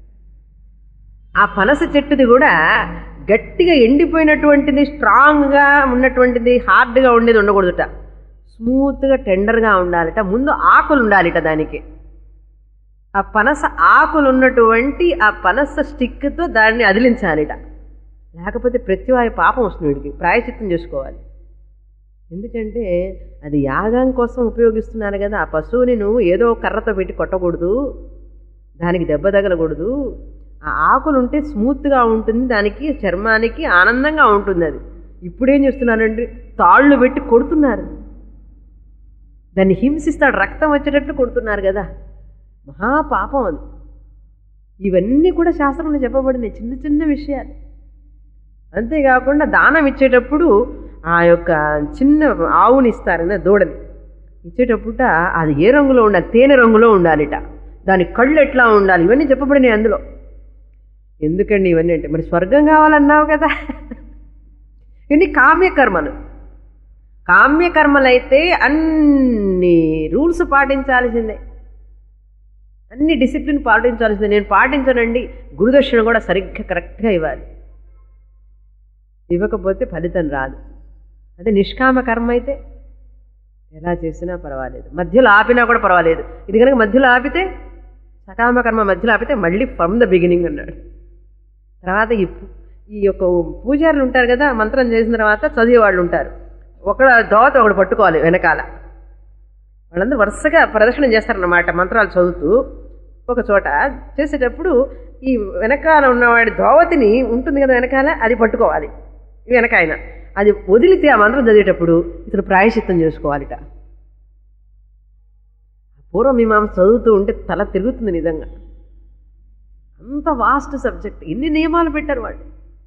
ఆ పనస చెట్టుది కూడా గట్టిగా ఎండిపోయినటువంటిది స్ట్రాంగ్గా ఉన్నటువంటిది హార్డ్గా ఉండేది ఉండకూడదుట స్మూత్గా టెండర్గా ఉండాలిట ముందు ఆకులు ఉండాలిట దానికి ఆ పనస ఆకులు ఉన్నటువంటి ఆ పనస స్టిక్తో దాన్ని అదిలించాలిట లేకపోతే ప్రతివారి పాపం వస్తుంది వీడికి ప్రాయచిత్తం చేసుకోవాలి ఎందుకంటే అది యాగం కోసం ఉపయోగిస్తున్నారు కదా ఆ పశువుని నువ్వు ఏదో ఒక కర్రతో పెట్టి కొట్టకూడదు దానికి దెబ్బ తగలకూడదు ఆ ఆకులు ఉంటే స్మూత్గా ఉంటుంది దానికి చర్మానికి ఆనందంగా ఉంటుంది అది ఇప్పుడేం చేస్తున్నారంటే తాళ్ళు పెట్టి కొడుతున్నారు దాన్ని హింసిస్తాడు రక్తం వచ్చేటట్లు కొడుతున్నారు కదా మహాపాపం అది ఇవన్నీ కూడా శాస్త్రంలో చెప్పబడినాయి చిన్న చిన్న విషయాలు అంతేకాకుండా దానం ఇచ్చేటప్పుడు ఆ యొక్క చిన్న ఆవుని ఇస్తారు కదా దూడని ఇచ్చేటప్పుట అది ఏ రంగులో ఉండాలి తేనె రంగులో ఉండాలిట దాని కళ్ళు ఎట్లా ఉండాలి ఇవన్నీ చెప్పబడినాయి అందులో ఎందుకండి ఇవన్నీ అంటే మరి స్వర్గం కావాలన్నావు కదా ఇవన్నీ కామ్యకర్మలు కామ్యకర్మలైతే అన్ని రూల్స్ పాటించాల్సిందే అన్ని డిసిప్లిన్ పాటించాల్సిందే నేను పాటించనండి గురుదక్షిణ కూడా సరిగ్గా కరెక్ట్గా ఇవ్వాలి ఇవ్వకపోతే ఫలితం రాదు అదే నిష్కామ కర్మ అయితే ఎలా చేసినా పర్వాలేదు మధ్యలో ఆపినా కూడా పర్వాలేదు ఇది కనుక మధ్యలో ఆపితే సకామ కర్మ మధ్యలో ఆపితే మళ్ళీ ఫ్రమ్ ద బిగినింగ్ అన్నాడు తర్వాత ఈ పు- ఈ యొక్క పూజారులు ఉంటారు కదా మంత్రం చేసిన తర్వాత చదివే వాళ్ళు ఉంటారు ఒకడు దోత ఒకడు పట్టుకోవాలి వెనకాల వాళ్ళందరూ వరుసగా ప్రదర్శన చేస్తారన్నమాట మంత్రాలు చదువుతూ ఒక చోట చేసేటప్పుడు ఈ వెనకాల ఉన్నవాడి ధోవతిని ఉంటుంది కదా వెనకాల అది పట్టుకోవాలి ఈ వెనక ఆయన అది వదిలితే ఆ మంత్రం చదివేటప్పుడు ఇతను ప్రాయశ్చిత్తం చేసుకోవాలిట పూర్వమీమాంస చదువుతూ ఉంటే తల తిరుగుతుంది నిజంగా అంత వాస్ట్ సబ్జెక్ట్ ఎన్ని నియమాలు పెట్టారు వాళ్ళు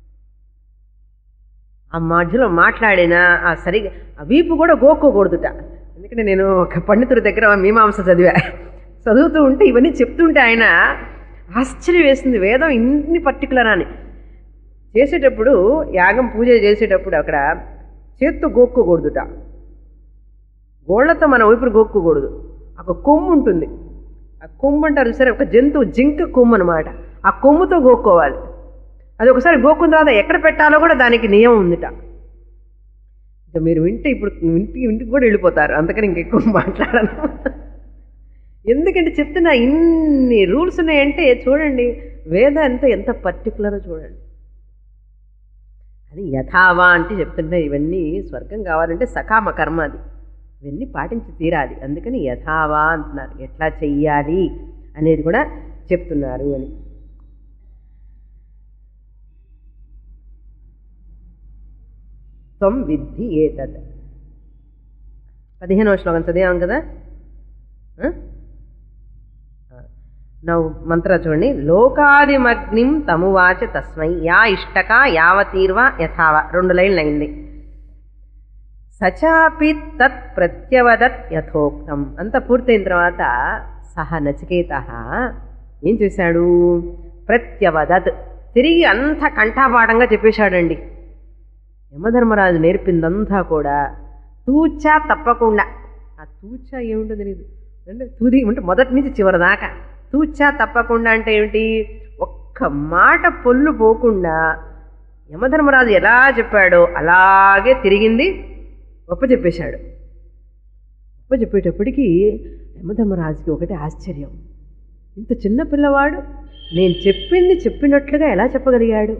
ఆ మధ్యలో మాట్లాడినా ఆ సరిగా ఆ వీపు కూడా గోక్కోకూడదుట ఎందుకంటే నేను ఒక పండితుడి దగ్గర మీమాంస చదివా చదువుతూ ఉంటే ఇవన్నీ చెప్తుంటే ఆయన ఆశ్చర్యం వేసింది వేదం ఇన్ని పర్టికులర్ అని చేసేటప్పుడు యాగం పూజ చేసేటప్పుడు అక్కడ చేత్తో గోక్కోకూడదుట గోళ్లతో మన వైపు గోక్కోకూడదు ఒక కొమ్ము ఉంటుంది ఆ కొమ్ము అంటారు సరే ఒక జంతువు జింక కొమ్ము అనమాట ఆ కొమ్ముతో గోక్కోవాలి అది ఒకసారి గోక్కున్న తర్వాత ఎక్కడ పెట్టాలో కూడా దానికి నియమం ఉందిట ఇక మీరు వింటే ఇప్పుడు ఇంటికి ఇంటికి కూడా వెళ్ళిపోతారు అందుకని ఇంకెక్కువ మాట్లాడను ఎందుకంటే చెప్తున్నా ఇన్ని రూల్స్ ఉన్నాయంటే చూడండి వేద అంతా ఎంత పర్టికులరో చూడండి అది యథావా అంటే చెప్తుంటే ఇవన్నీ స్వర్గం కావాలంటే సకామ కర్మ అది ఇవన్నీ పాటించి తీరాలి అందుకని యథావా అంటున్నారు ఎట్లా చెయ్యాలి అనేది కూడా చెప్తున్నారు అని త్వం విద్ధి ఏతత్ పదిహేనవ శ్లోకం చదివాం కదా ఆ? ఆ. నవ్వు మంత్ర చూడండి లోకాదిమగ్నిం తమువాచ తస్మై యా ఇష్టక యావతీర్వ యథావ రెండు లైన్లు అయింది సచాపి తత్ ప్రత్యవదత్ యథోక్తం అంత పూర్తయిన తర్వాత సహ నచికేత ఏం చేశాడు ప్రత్యవదత్ తిరిగి అంత కంఠాపాఠంగా చెప్పేశాడండి యమధర్మరాజు నేర్పిందంతా కూడా తూచా తప్పకుండా ఆ తూచా ఏముంటుంది తెలియదు అంటే తుది అంటే మొదటి నుంచి చివరి దాకా తూచా తప్పకుండా అంటే ఏమిటి ఒక్క మాట పొల్లు పోకుండా యమధర్మరాజు ఎలా చెప్పాడో అలాగే తిరిగింది గొప్ప చెప్పేశాడు గొప్ప చెప్పేటప్పటికీ యమధర్మరాజుకి ఒకటి ఆశ్చర్యం ఇంత చిన్న పిల్లవాడు నేను చెప్పింది చెప్పినట్లుగా ఎలా చెప్పగలిగాడు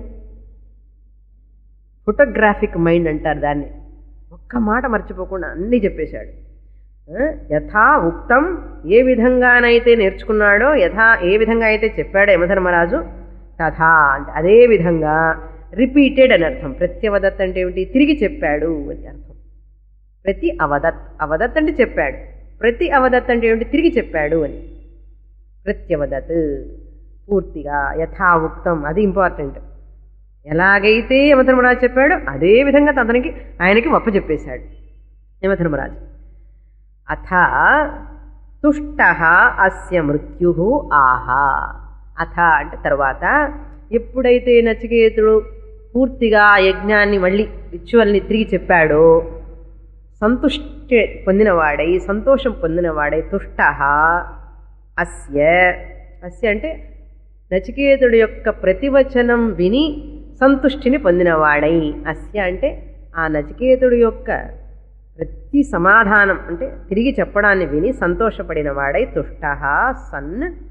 ఫోటోగ్రాఫిక్ మైండ్ అంటారు దాన్ని ఒక్క మాట మర్చిపోకుండా అన్నీ చెప్పేశాడు ఆ, యథా ఉక్తం ఏ విధంగానైతే నేర్చుకున్నాడో యథా ఏ విధంగా అయితే చెప్పాడో యమధర్మరాజు తథా అంటే అదే విధంగా రిపీటెడ్ అని అర్థం ప్రత్యవదత్ అంటే ఏమిటి తిరిగి చెప్పాడు అని అర్థం ప్రతి అవదత్ అవదత్ అంటే చెప్పాడు ప్రతి అవదత్ అంటే ఏమిటి తిరిగి చెప్పాడు అని ప్రత్యవదత్ పూర్తిగా యథా ఉక్తం అది ఇంపార్టెంట్ ఎలాగైతే యమధర్మరాజు చెప్పాడో అదే విధంగా అతనికి ఆయనకి ఒప్ప చెప్పేశాడు యమధర్మరాజు అథ తుష్ట అస్య మృత్యు ఆహా అథ అంటే తర్వాత ఎప్పుడైతే నచికేతుడు పూర్తిగా ఆ యజ్ఞాన్ని మళ్ళీ రిచువల్ని తిరిగి చెప్పాడో సంతుష్టి పొందినవాడై సంతోషం పొందినవాడై తుష్ట అస్య అస్య అంటే నచికేతుడి యొక్క ప్రతివచనం విని సంతుష్టిని పొందినవాడై అస్య అంటే ఆ నచికేతుడి యొక్క ప్రతి సమాధానం అంటే తిరిగి చెప్పడాన్ని విని సంతోషపడిన వాడై తుష్ట సన్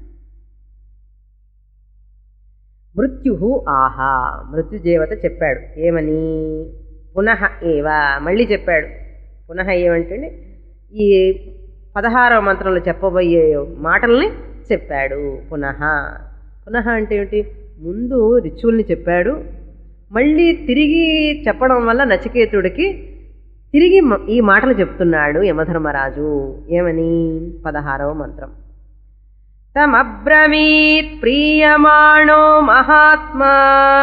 మృత్యు ఆహా మృత్యుదేవత చెప్పాడు ఏమని పునః ఏవ మళ్ళీ చెప్పాడు పునః ఏమంటే ఈ పదహారవ మంత్రంలో చెప్పబోయే మాటల్ని చెప్పాడు పునః పునః అంటే ఏమిటి ముందు రిచువల్ని చెప్పాడు మళ్ళీ తిరిగి చెప్పడం వల్ల నచికేతుడికి తిరిగి మ- ఈ మాటలు చెప్తున్నాడు యమధర్మరాజు ఏమని పదహారవ మంత్రం తమబ్రవీత్ ప్రీయమాణో మహాత్మా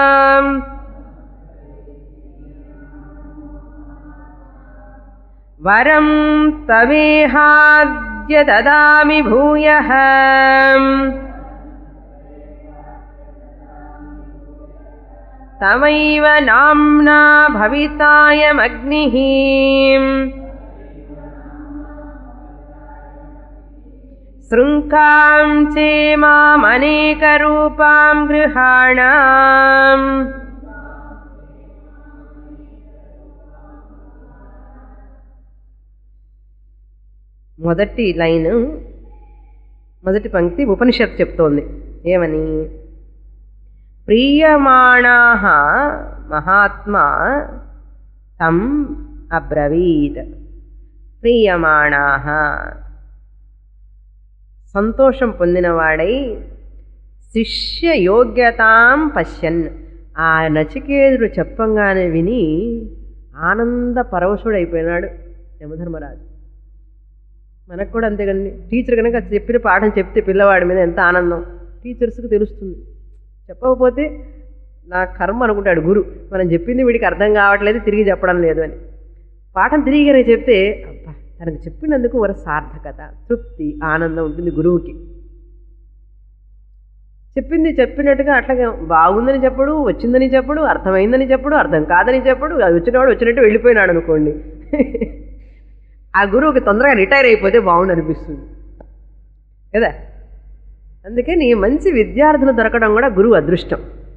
వరం తమేహాద్య దదామి భూయ తమైవ నామ్నా భవితాయమగ్నిః శృంకాం చేమామనేకరూపాం గృహాణాం మొదటి లైన్ మొదటి పంక్తి ఉపనిషత్ చెప్తోంది ఏమని ప్రీయమాణా మహాత్మా తం అబ్రవీత్ ప్రీయమాణా సంతోషం పొందినవాడై శిష్య యోగ్యతాం పశ్యన్ ఆ నచికేతుడు చెప్పంగానే విని ఆనంద పరవశుడైపోయినాడు యమధర్మరాజు మనకు కూడా అంతే కదండి టీచర్ కనుక చెప్పిన పాఠం చెప్తే పిల్లవాడి మీద ఎంత ఆనందం టీచర్స్కి తెలుస్తుంది చెప్పకపోతే నా కర్మ అనుకుంటాడు గురు మనం చెప్పింది వీడికి అర్థం కావట్లేదు తిరిగి చెప్పడం లేదు అని పాఠం తిరిగి కనుక చెప్తే అబ్బా తనకు చెప్పినందుకు ఒక సార్థకత తృప్తి ఆనందం ఉంటుంది గురువుకి చెప్పింది చెప్పినట్టుగా అట్లాగే బాగుందని చెప్పడు వచ్చిందని చెప్పడు అర్థమైందని చెప్పడు అర్థం కాదని చెప్పడు అది వచ్చినవాడు వచ్చినట్టు వెళ్ళిపోయినాడు అనుకోండి ఆ గురువుకి తొందరగా రిటైర్ అయిపోతే బాగుండు అనిపిస్తుంది కదా అందుకని మంచి విద్యార్థులు దొరకడం కూడా గురువు అదృష్టం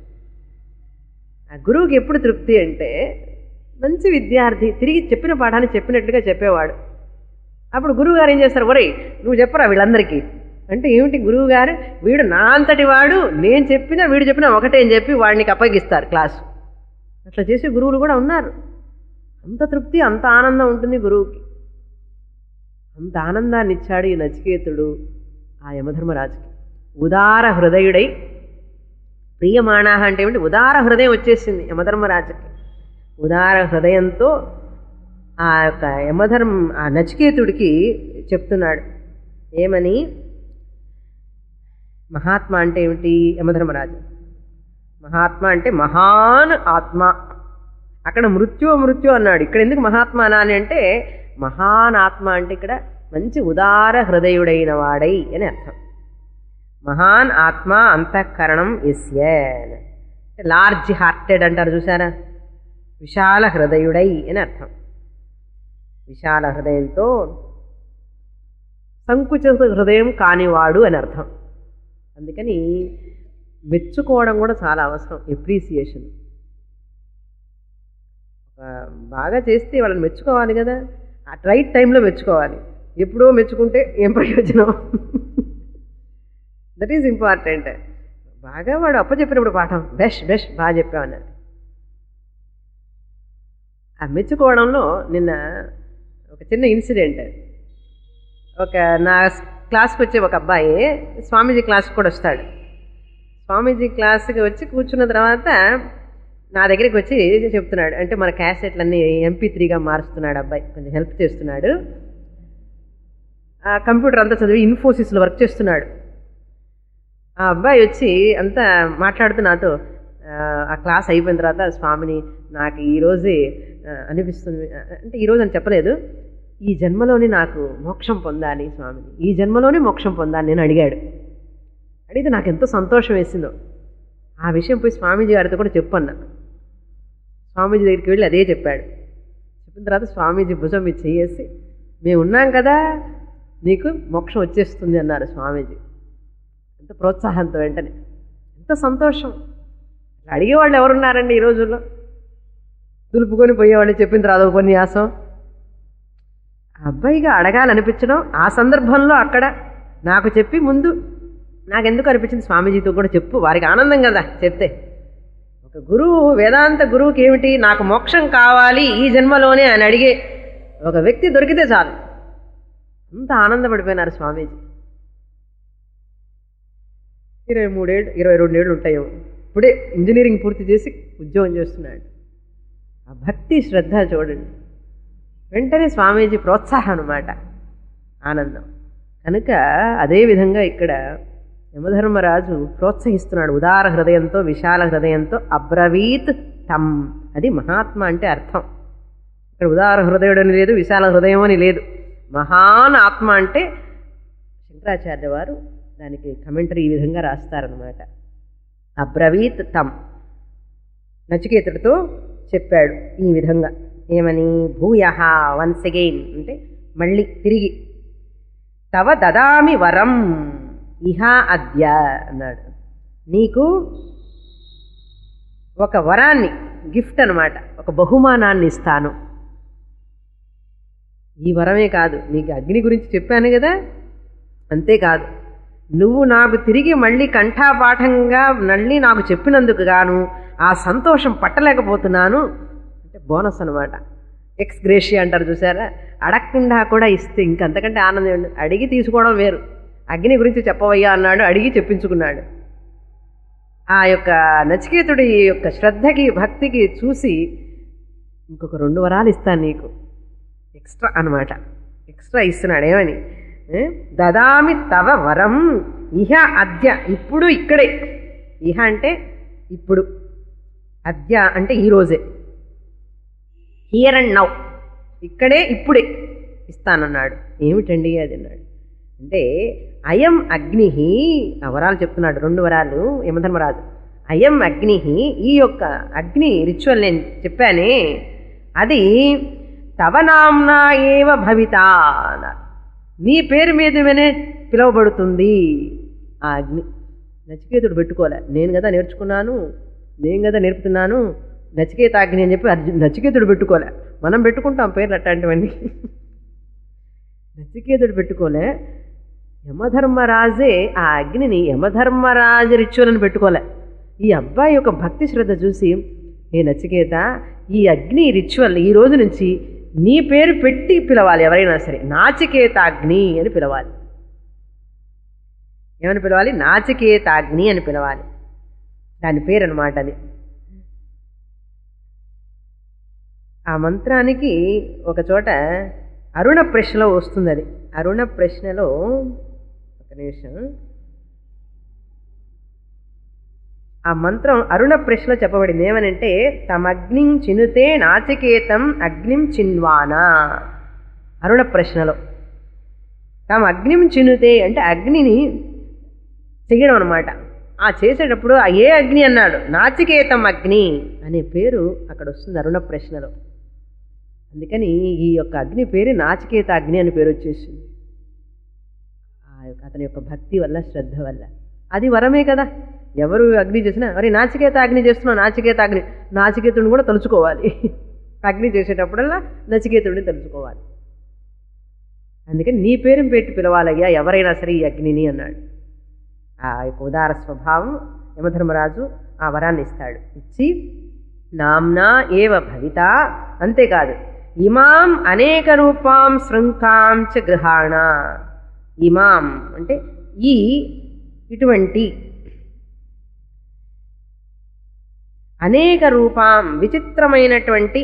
ఆ గురువుకి ఎప్పుడు తృప్తి అంటే మంచి విద్యార్థి తిరిగి చెప్పిన పాఠాన్ని చెప్పినట్లుగా చెప్పేవాడు అప్పుడు గురువు గారు ఏం చేస్తారు ఒరేయ్ నువ్వు చెప్పరా వీళ్ళందరికీ అంటే ఏమిటి గురువు గారు వీడు నా అంతటి వాడు నేను చెప్పినా వీడు చెప్పినా ఒకటే అని చెప్పి వాడికి అప్పగిస్తారు క్లాసు అట్లా చేసే గురువులు కూడా ఉన్నారు అంత తృప్తి అంత ఆనందం ఉంటుంది గురువుకి అంత ఆనందాన్ని ఇచ్చాడు ఈ నచికేతుడు ఆ యమధర్మరాజుకి ఉదార హృదయుడై ప్రియమాణాహ అంటే ఏమిటి ఉదార హృదయం వచ్చేసింది యమధర్మరాజుకి ఉదార హృదయంతో ఆ యొక్క యమధర్మ ఆ నచికేతుడికి చెప్తున్నాడు ఏమని మహాత్మ అంటే ఏమిటి యమధర్మరాజు మహాత్మ అంటే మహాన్ ఆత్మ అక్కడ మృత్యు మృత్యు అన్నాడు ఇక్కడ ఎందుకు మహాత్మ అనాలి అంటే మహాన్ ఆత్మ అంటే ఇక్కడ మంచి ఉదార హృదయుడైన వాడై అని అర్థం మహాన్ ఆత్మ అంతఃకరణం ఎస్య లార్జ్ హార్టెడ్ అంటారు చూసారా విశాల హృదయుడై అని అర్థం విశాల హృదయంతో సంకుచిత హృదయం కానివాడు అని అర్థం అందుకని మెచ్చుకోవడం కూడా చాలా అవసరం ఎప్రీసియేషన్ బాగా చేస్తే వాళ్ళని మెచ్చుకోవాలి కదా ఆ రైట్ టైంలో మెచ్చుకోవాలి ఎప్పుడో మెచ్చుకుంటే ఏం ప్రయోజనం దట్ ఈజ్ ఇంపార్టెంట్ బాగా వాడు అప్పచెప్పినప్పుడు పాఠం బెస్ట్ బెస్ట్ బాగా చెప్పామన్నాడు ఆ మెచ్చుకోవడంలో నిన్న ఒక చిన్న ఇన్సిడెంట్ ఒక నా క్లాస్కి వచ్చే ఒక అబ్బాయి స్వామీజీ క్లాస్కి కూడా వస్తాడు స్వామీజీ క్లాస్కి వచ్చి కూర్చున్న తర్వాత నా దగ్గరికి వచ్చి చెప్తున్నాడు అంటే మన క్యాసెట్లన్నీ ఎంపీ త్రీగా మారుస్తున్నాడు అబ్బాయి కొంచెం హెల్ప్ చేస్తున్నాడు ఆ కంప్యూటర్ అంతా చదివి ఇన్ఫోసిస్లో వర్క్ చేస్తున్నాడు ఆ అబ్బాయి వచ్చి అంతా మాట్లాడుతూ నాతో ఆ క్లాస్ అయిపోయిన తర్వాత స్వామిని నాకు ఈరోజే అనిపిస్తుంది అంటే ఈరోజు అని చెప్పలేదు ఈ జన్మలోని నాకు మోక్షం పొందాలి స్వామిని ఈ జన్మలోనే మోక్షం పొందాలి నేను అడిగాడు అడిగితే నాకు ఎంతో సంతోషం వేసిందో ఆ విషయం పోయి స్వామీజీ గారితో కూడా చెప్పన్నా స్వామీజీ దగ్గరికి వెళ్ళి అదే చెప్పాడు చెప్పిన తర్వాత స్వామీజీ భుజం మీద చేసి మేము ఉన్నాం కదా నీకు మోక్షం వచ్చేస్తుంది అన్నారు స్వామీజీ ఎంత ప్రోత్సాహంతో వెంటనే ఎంత సంతోషం అడిగేవాళ్ళు ఎవరున్నారండి ఈ రోజుల్లో దులుపుకొని పోయేవాళ్ళు చెప్పిన తర్వాత ఉపన్యాసం ఆ అబ్బాయిగా అడగాలనిపించడం ఆ సందర్భంలో అక్కడ నాకు చెప్పి ముందు నాకెందుకు అనిపించింది స్వామీజీతో కూడా చెప్పు వారికి ఆనందం కదా చెప్తే ఒక గురువు వేదాంత గురువుకి ఏమిటి నాకు మోక్షం కావాలి ఈ జన్మలోనే అని అడిగే ఒక వ్యక్తి దొరికితే చాలు అంత ఆనందపడిపోయినారు స్వామీజీ ఇరవై మూడేళ్ళు ఇరవై రెండేళ్ళు ఉంటాయేమో ఇప్పుడే ఇంజనీరింగ్ పూర్తి చేసి ఉద్యోగం చేస్తున్నాడు ఆ భక్తి శ్రద్ధ చూడండి వెంటనే స్వామీజీ ప్రోత్సాహం అనమాట ఆనందం కనుక అదేవిధంగా ఇక్కడ యమధర్మరాజు ప్రోత్సహిస్తున్నాడు ఉదార హృదయంతో విశాల హృదయంతో అబ్రవీత్ తమ్ అది మహాత్మ అంటే అర్థం ఇక్కడ ఉదార హృదయుడు అని లేదు విశాల హృదయం అని లేదు మహాన్ ఆత్మ అంటే శంకరాచార్య వారు దానికి కమెంటరీ ఈ విధంగా రాస్తారనమాట అబ్రవీత్ తమ్ నచికేతుడితో చెప్పాడు ఈ విధంగా ఏమని భూయ వన్స్ అగైన్ అంటే మళ్ళీ తిరిగి తవ దదామి వరం ఇహ అద్య అన్నాడు నీకు ఒక వరాన్ని గిఫ్ట్ అనమాట ఒక బహుమానాన్ని ఇస్తాను ఈ వరమే కాదు నీకు అగ్ని గురించి చెప్పాను కదా అంతేకాదు నువ్వు నాకు తిరిగి మళ్ళీ కంఠాపాఠంగా మళ్ళీ నాకు చెప్పినందుకు గాను ఆ సంతోషం పట్టలేకపోతున్నాను అంటే బోనస్ అనమాట ఎక్స్ గ్రేషియా అంటారు చూసారా అడగకుండా కూడా ఇస్తే ఇంకంతకంటే ఆనందం అడిగి తీసుకోవడం వేరు అగ్ని గురించి చెప్పవయ్యా అన్నాడు అడిగి చెప్పించుకున్నాడు ఆ యొక్క నచికేతుడి యొక్క శ్రద్ధకి భక్తికి చూసి ఇంకొక రెండు వరాలు ఇస్తాను నీకు ఎక్స్ట్రా అన్నమాట ఎక్స్ట్రా ఇస్తున్నాడు ఏమని ఏ? దదామి తవ వరం ఇహ అద్య ఇప్పుడు ఇక్కడే ఇహ అంటే ఇప్పుడు అద్య అంటే ఈరోజే హియర్ అండ్ నౌ ఇక్కడే ఇప్పుడే ఇస్తానన్నాడు ఏమిటండి అది అన్నాడు అంటే అయం అగ్ని ఆ వరాలు చెప్తున్నాడు రెండు వరాలు యమధర్మరాజు అయం అగ్ని ఈ యొక్క అగ్ని రిచువల్ నేను చెప్పానే అది తవ నామ్నా ఏవ భవిత అన్నారు నీ పేరు మీదనే పిలువబడుతుంది ఆ అగ్ని నచికేతుడు పెట్టుకోలే నేను కదా నేర్చుకున్నాను నేను కదా నేర్పుతున్నాను నచికేత అగ్ని అని చెప్పి అర్జున్ నచికేతుడు పెట్టుకోలే మనం పెట్టుకుంటాం పేర్లు అట్లాంటివన్నీ నచికేతుడు పెట్టుకోలే యమధర్మరాజే ఆ అగ్నిని యమధర్మరాజు రిచువల్ అని పెట్టుకోలే ఈ అబ్బాయి యొక్క భక్తి శ్రద్ధ చూసి ఏ నచికేత ఈ అగ్ని రిచువల్ ఈ రోజు నుంచి నీ పేరు పెట్టి పిలవాలి ఎవరైనా సరే నాచికేతాగ్ని అని పిలవాలి ఏమని పిలవాలి నాచికేతాగ్ని అని పిలవాలి దాని పేరు అనమాట అది ఆ మంత్రానికి ఒక చోట అరుణ ప్రశ్నలో వస్తుంది అది అరుణ ప్రశ్నలో ఒక నిమిషం ఆ మంత్రం అరుణ ప్రశ్నలో చెప్పబడింది ఏమనంటే తమగ్నిం చినుతే నాచికేతం అగ్నిం చిన్వానా అరుణ ప్రశ్నలో తమ అగ్నిం చినుతే అంటే అగ్నిని చెయ్యడం అనమాట ఆ చేసేటప్పుడు ఆ ఏ అగ్ని అన్నాడు నాచికేతం అగ్ని అనే పేరు అక్కడ వస్తుంది అరుణ ప్రశ్నలో అందుకని ఈ యొక్క అగ్ని పేరు నాచికేత అగ్ని అని పేరు వచ్చేసింది ఆ యొక్క అతని యొక్క భక్తి వల్ల శ్రద్ధ వల్ల అది వరమే కదా ఎవరు అగ్ని చేసినా అరే నాచికేత అగ్ని చేస్తున్నావు నాచికేత అగ్ని నాచికేతుడిని కూడా తలుచుకోవాలి అగ్ని చేసేటప్పుడల్లా నచికేతుడిని తలుచుకోవాలి అందుకని నీ పేరు పెట్టి పిలవాలయ్యా ఎవరైనా సరే ఈ అగ్నిని అన్నాడు ఆ యొక్క ఉదార స్వభావం యమధర్మరాజు ఆ వరాన్ని ఇస్తాడు ఇచ్చి నామ్నా ఏవ భవిత అంతేకాదు ఇమాం అనేక రూపాం శృంఖాం చ గృహాణ ఇమాం అంటే ఈ ఇటువంటి అనేక రూపాం విచిత్రమైనటువంటి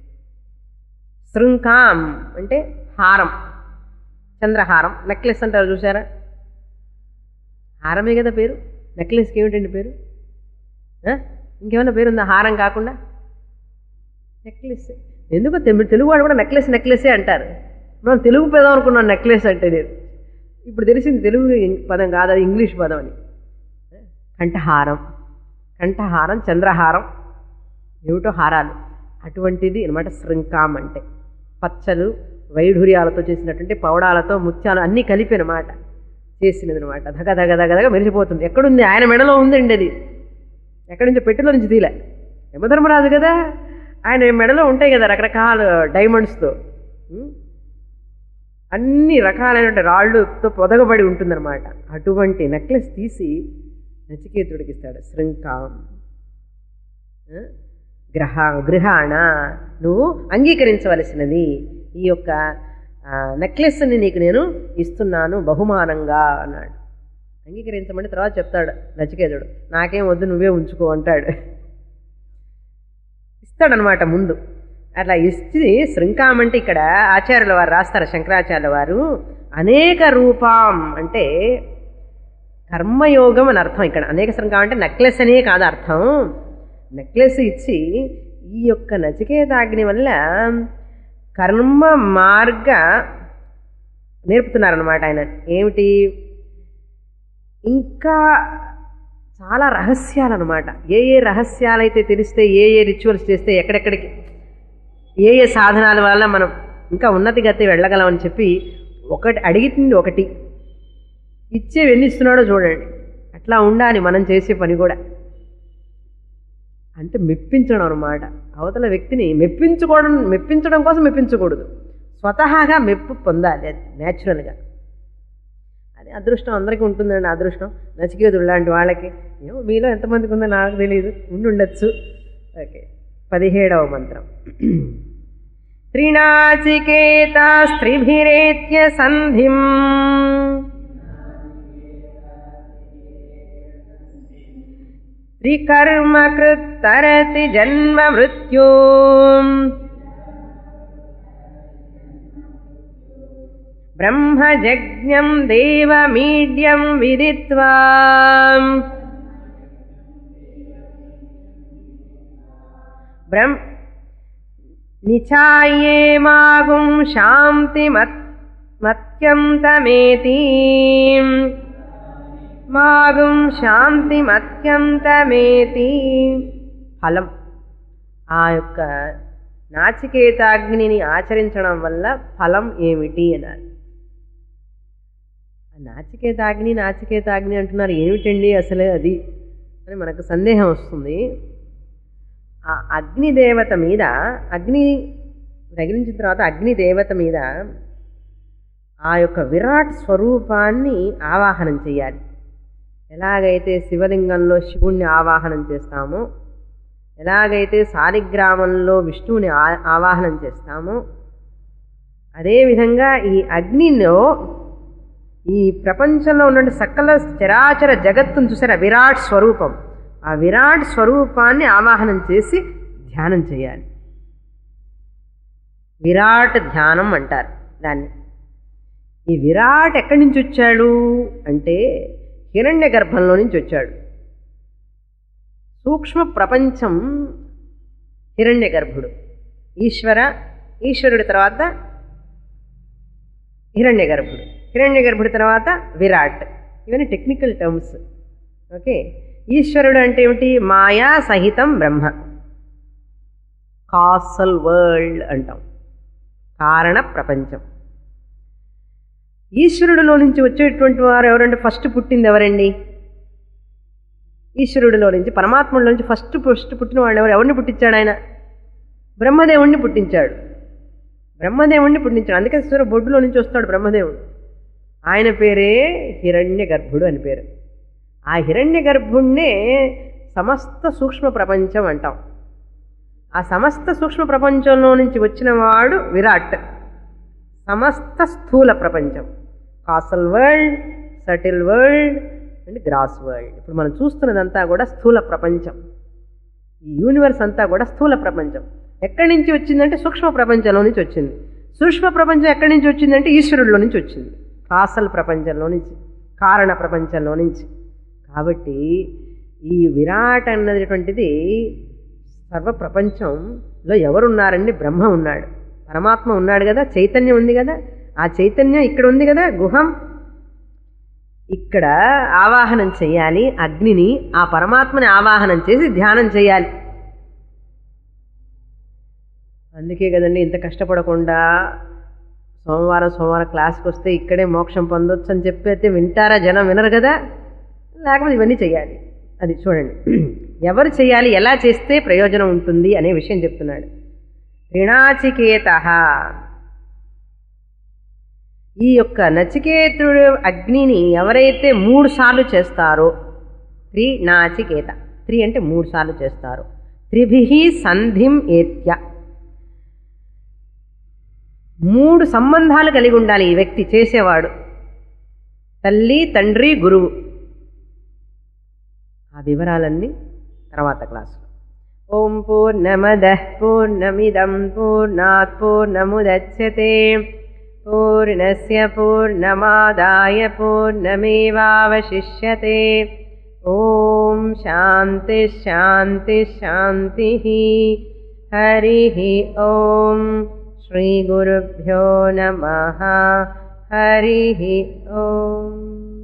శృంఖాం అంటే హారం చంద్రహారం నెక్లెస్ అంటారు చూసారా హారమే కదా పేరు నెక్లెస్కి ఏమిటండి పేరు ఆ? ఇంకేమైనా పేరు ఉందా హారం కాకుండా నెక్లెస్ ఎందుకో తెలు- తెలుగు వాడు కూడా నెక్లెస్ నెక్లెసే అంటారు మనం తెలుగు పదం అనుకున్నాం నెక్లెస్ అంటే నేను ఇప్పుడు తెలిసింది తెలుగు పదం కాదు అది ఇంగ్లీష్ పదం అని కంఠహారం కంఠహారం చంద్రహారం ఏమిటో హారాలు అటువంటిది అనమాట శృంకాం అంటే పచ్చలు వైఢూర్యాలతో చేసినటువంటి పౌడాలతో ముత్యాలు అన్నీ కలిపి అనమాట చేసినది అనమాట దగ దగ దగ దగ మెరిసిపోతుంది ఎక్కడుంది ఆయన మెడలో ఉందండి అది ఎక్కడి నుంచో పెట్టెలో నుంచి తీలే యమధర్మరాజు కదా ఆయన మెడలో ఉంటాయి కదా రకరకాల డైమండ్స్తో ఉం? అన్ని రకాలైన రాళ్ళుతో పొదగబడి ఉంటుందన్నమాట అటువంటి నెక్లెస్ తీసి నచికేతుడికి ఇస్తాడు శృంకాం ఆ? గ్రహ గృహాణ నువ్వు అంగీకరించవలసినది ఈ యొక్క ఆ, నెక్లెస్ని నీకు నేను ఇస్తున్నాను బహుమానంగా అన్నాడు అంగీకరించమని తర్వాత చెప్తాడు నచికేతుడు నాకేం వద్దు నువ్వే ఉంచుకో అంటాడు ఇస్తాడనమాట ముందు అట్లా ఇచ్చి శృంకాం అంటే ఇక్కడ ఆచార్యుల వారు రాస్తారు శంకరాచార్యుల వారు అనేక రూపం అంటే కర్మయోగం అని అర్థం ఇక్కడ అనేక శృంఖం అంటే నెక్లెస్ అనే కాదు అర్థం నెక్లెస్ ఇచ్చి ఈ యొక్క నచికేతాగ్ని వల్ల కర్మ మార్గ నేర్పుతున్నారనమాట ఆయన ఏమిటి ఇంకా చాలా రహస్యాలు అనమాట ఏ ఏ రహస్యాలైతే తెలిస్తే ఏ ఏ రిచువల్స్ చేస్తే ఎక్కడెక్కడికి ఏ ఏ సాధనాల వల్ల మనం ఇంకా ఉన్నతి గతి వెళ్ళగలమని చెప్పి ఒకటి అడిగింది ఒకటి ఇచ్చేవి ఎన్ని ఇస్తున్నాడో చూడండి అట్లా ఉండాలి మనం చేసే పని కూడా అంటే మెప్పించడం అనమాట అవతల వ్యక్తిని మెప్పించుకోవడం మెప్పించడం కోసం మెప్పించకూడదు స్వతహాగా మెప్పు పొందాలి అది న్యాచురల్గా అది అదృష్టం అందరికీ ఉంటుందండి అదృష్టం నచికేతుడు లాంటి వాళ్ళకి ఏమో మీలో ఎంతమందికి ఉందో నాకు తెలియదు ఉండి ఉండొచ్చు ఓకే పదిహేడవ మంత్రం త్రినాచికేత స్త్రిభిరేత్య సంధిం त्रिकर्म कृत्तरति जन्म मृत्यु ब्रह्मजज्ञम् देवमीड्यम् विदित्वा ब्रह्म निचाये मागुं शान्तिमत् मत्यं तमेति మాగుం శాంతిమత్యంతమేతి ఫలం ఆ యొక్క నాచికేతాగ్నిని ఆచరించడం వల్ల ఫలం ఏమిటి అన్నారు ఆ నాచికేతాగ్ని నాచికేతాగ్ని అంటున్నారు ఏమిటండి అసలు అది అని మనకు సందేహం వస్తుంది ఆ అగ్ని దేవత మీద అగ్ని రగిలించిన తర్వాత అగ్ని దేవత మీద ఆ యొక్క విరాట్ స్వరూపాన్ని ఆవాహనం చేయాలి ఎలాగైతే శివలింగంలో శివుణ్ణి ఆవాహనం చేస్తామో ఎలాగైతే సాలిగ్రామంలో విష్ణువుని ఆ- ఆవాహనం చేస్తామో అదేవిధంగా ఈ అగ్నిలో ఈ ప్రపంచంలో ఉన్న సకల చరాచర జగత్తును చూసారా విరాట్ స్వరూపం ఆ విరాట్ స్వరూపాన్ని ఆవాహనం చేసి ధ్యానం చేయాలి విరాట్ ధ్యానం అంటారు దాన్ని ఈ విరాట్ ఎక్కడి నుంచి వచ్చాడు అంటే హిరణ్య గర్భంలో నుంచి వచ్చాడు సూక్ష్మ ప్రపంచం హిరణ్య గర్భుడు ఈశ్వర ఈశ్వరుడి తర్వాత హిరణ్య గర్భుడు హిరణ్య గర్భుడి తర్వాత విరాట్ ఇవన్నీ టెక్నికల్ టర్మ్స్ ఓకే ఈశ్వరుడు అంటే ఏమిటి మాయా సహితం బ్రహ్మ కాసల్ వరల్డ్ అంటాం కారణ ప్రపంచం ఈశ్వరుడిలో నుంచి వచ్చేటువంటి వారు ఎవరంటే ఫస్ట్ పుట్టింది ఎవరండి ఈశ్వరుడిలో నుంచి పరమాత్ముడిలో నుంచి ఫస్ట్ ఫస్ట్ పుట్టిన వాళ్ళు ఎవరు ఎవరిని పుట్టించాడు ఆయన బ్రహ్మదేవుణ్ణి పుట్టించాడు బ్రహ్మదేవుణ్ణి పుట్టించాడు అందుకే సూర్య బొడ్డులో నుంచి వస్తాడు బ్రహ్మదేవుడు ఆయన పేరే హిరణ్య గర్భుడు అని పేరు ఆ హిరణ్య గర్భుణ్ణే సమస్త సూక్ష్మ ప్రపంచం అంటాం ఆ సమస్త సూక్ష్మ ప్రపంచంలో నుంచి వచ్చిన వాడు విరాట్ సమస్త స్థూల ప్రపంచం causal world subtle world and gross world ఇప్పుడు మనం చూస్తున్నదంతా కూడా స్థూల ప్రపంచం ఈ యూనివర్స్ అంతా కూడా స్థూల ప్రపంచం ఎక్కడి నుంచి వచ్చిందంటే సూక్ష్మ ప్రపంచంలో నుంచి వచ్చింది సూక్ష్మ ప్రపంచం ఎక్కడి నుంచి వచ్చిందంటే ఈశ్వరుడిలో నుంచి వచ్చింది కాసల్ ప్రపంచంలో నుంచి కారణ ప్రపంచంలో నుంచి కాబట్టి ఈ విరాట్ అన్నటువంటిది సర్వ ప్రపంచంలో ఎవరున్నారండి బ్రహ్మ ఉన్నాడు పరమాత్మ ఉన్నాడు కదా చైతన్యం ఉంది కదా ఆ చైతన్యం ఇక్కడ ఉంది కదా గుహం ఇక్కడ ఆవాహనం చేయాలి అగ్నిని ఆ పరమాత్మని ఆవాహనం చేసి ధ్యానం చేయాలి అందుకే కదండి ఇంత కష్టపడకుండా సోమవారం సోమవారం క్లాస్కి వస్తే ఇక్కడే మోక్షం పొందొచ్చు అని చెప్పి అయితే వింటారా జనం వినరు కదా లేకపోతే ఇవన్నీ చేయాలి అది చూడండి ఎవరు చేయాలి ఎలా చేస్తే ప్రయోజనం ఉంటుంది అనే విషయం చెప్తున్నాడు త్రిణాచికేత ఈ యొక్క నచికేతుడు అగ్నిని ఎవరైతే మూడు సార్లు చేస్తారో త్రినాచికేత త్రి అంటే మూడు సార్లు చేస్తారు త్రిభి సంధిం ఏత్య మూడు సంబంధాలు కలిగి ఉండాలి ఈ వ్యక్తి చేసేవాడు తల్లి తండ్రి గురువు ఆ వివరాలన్నీ తర్వాత క్లాసులో ఓం పూర్ణమద పూర్ణమిదం పూర్ణాత్ పూర్ణముదచ్యతే పూర్ణస్య పూర్ణమాదాయ పూర్ణమేవావశిష్యతే ఓం శాంతి శాంతి శాంతి హరి ఓం శ్రీగురుభ్యో నమ హరి ఓం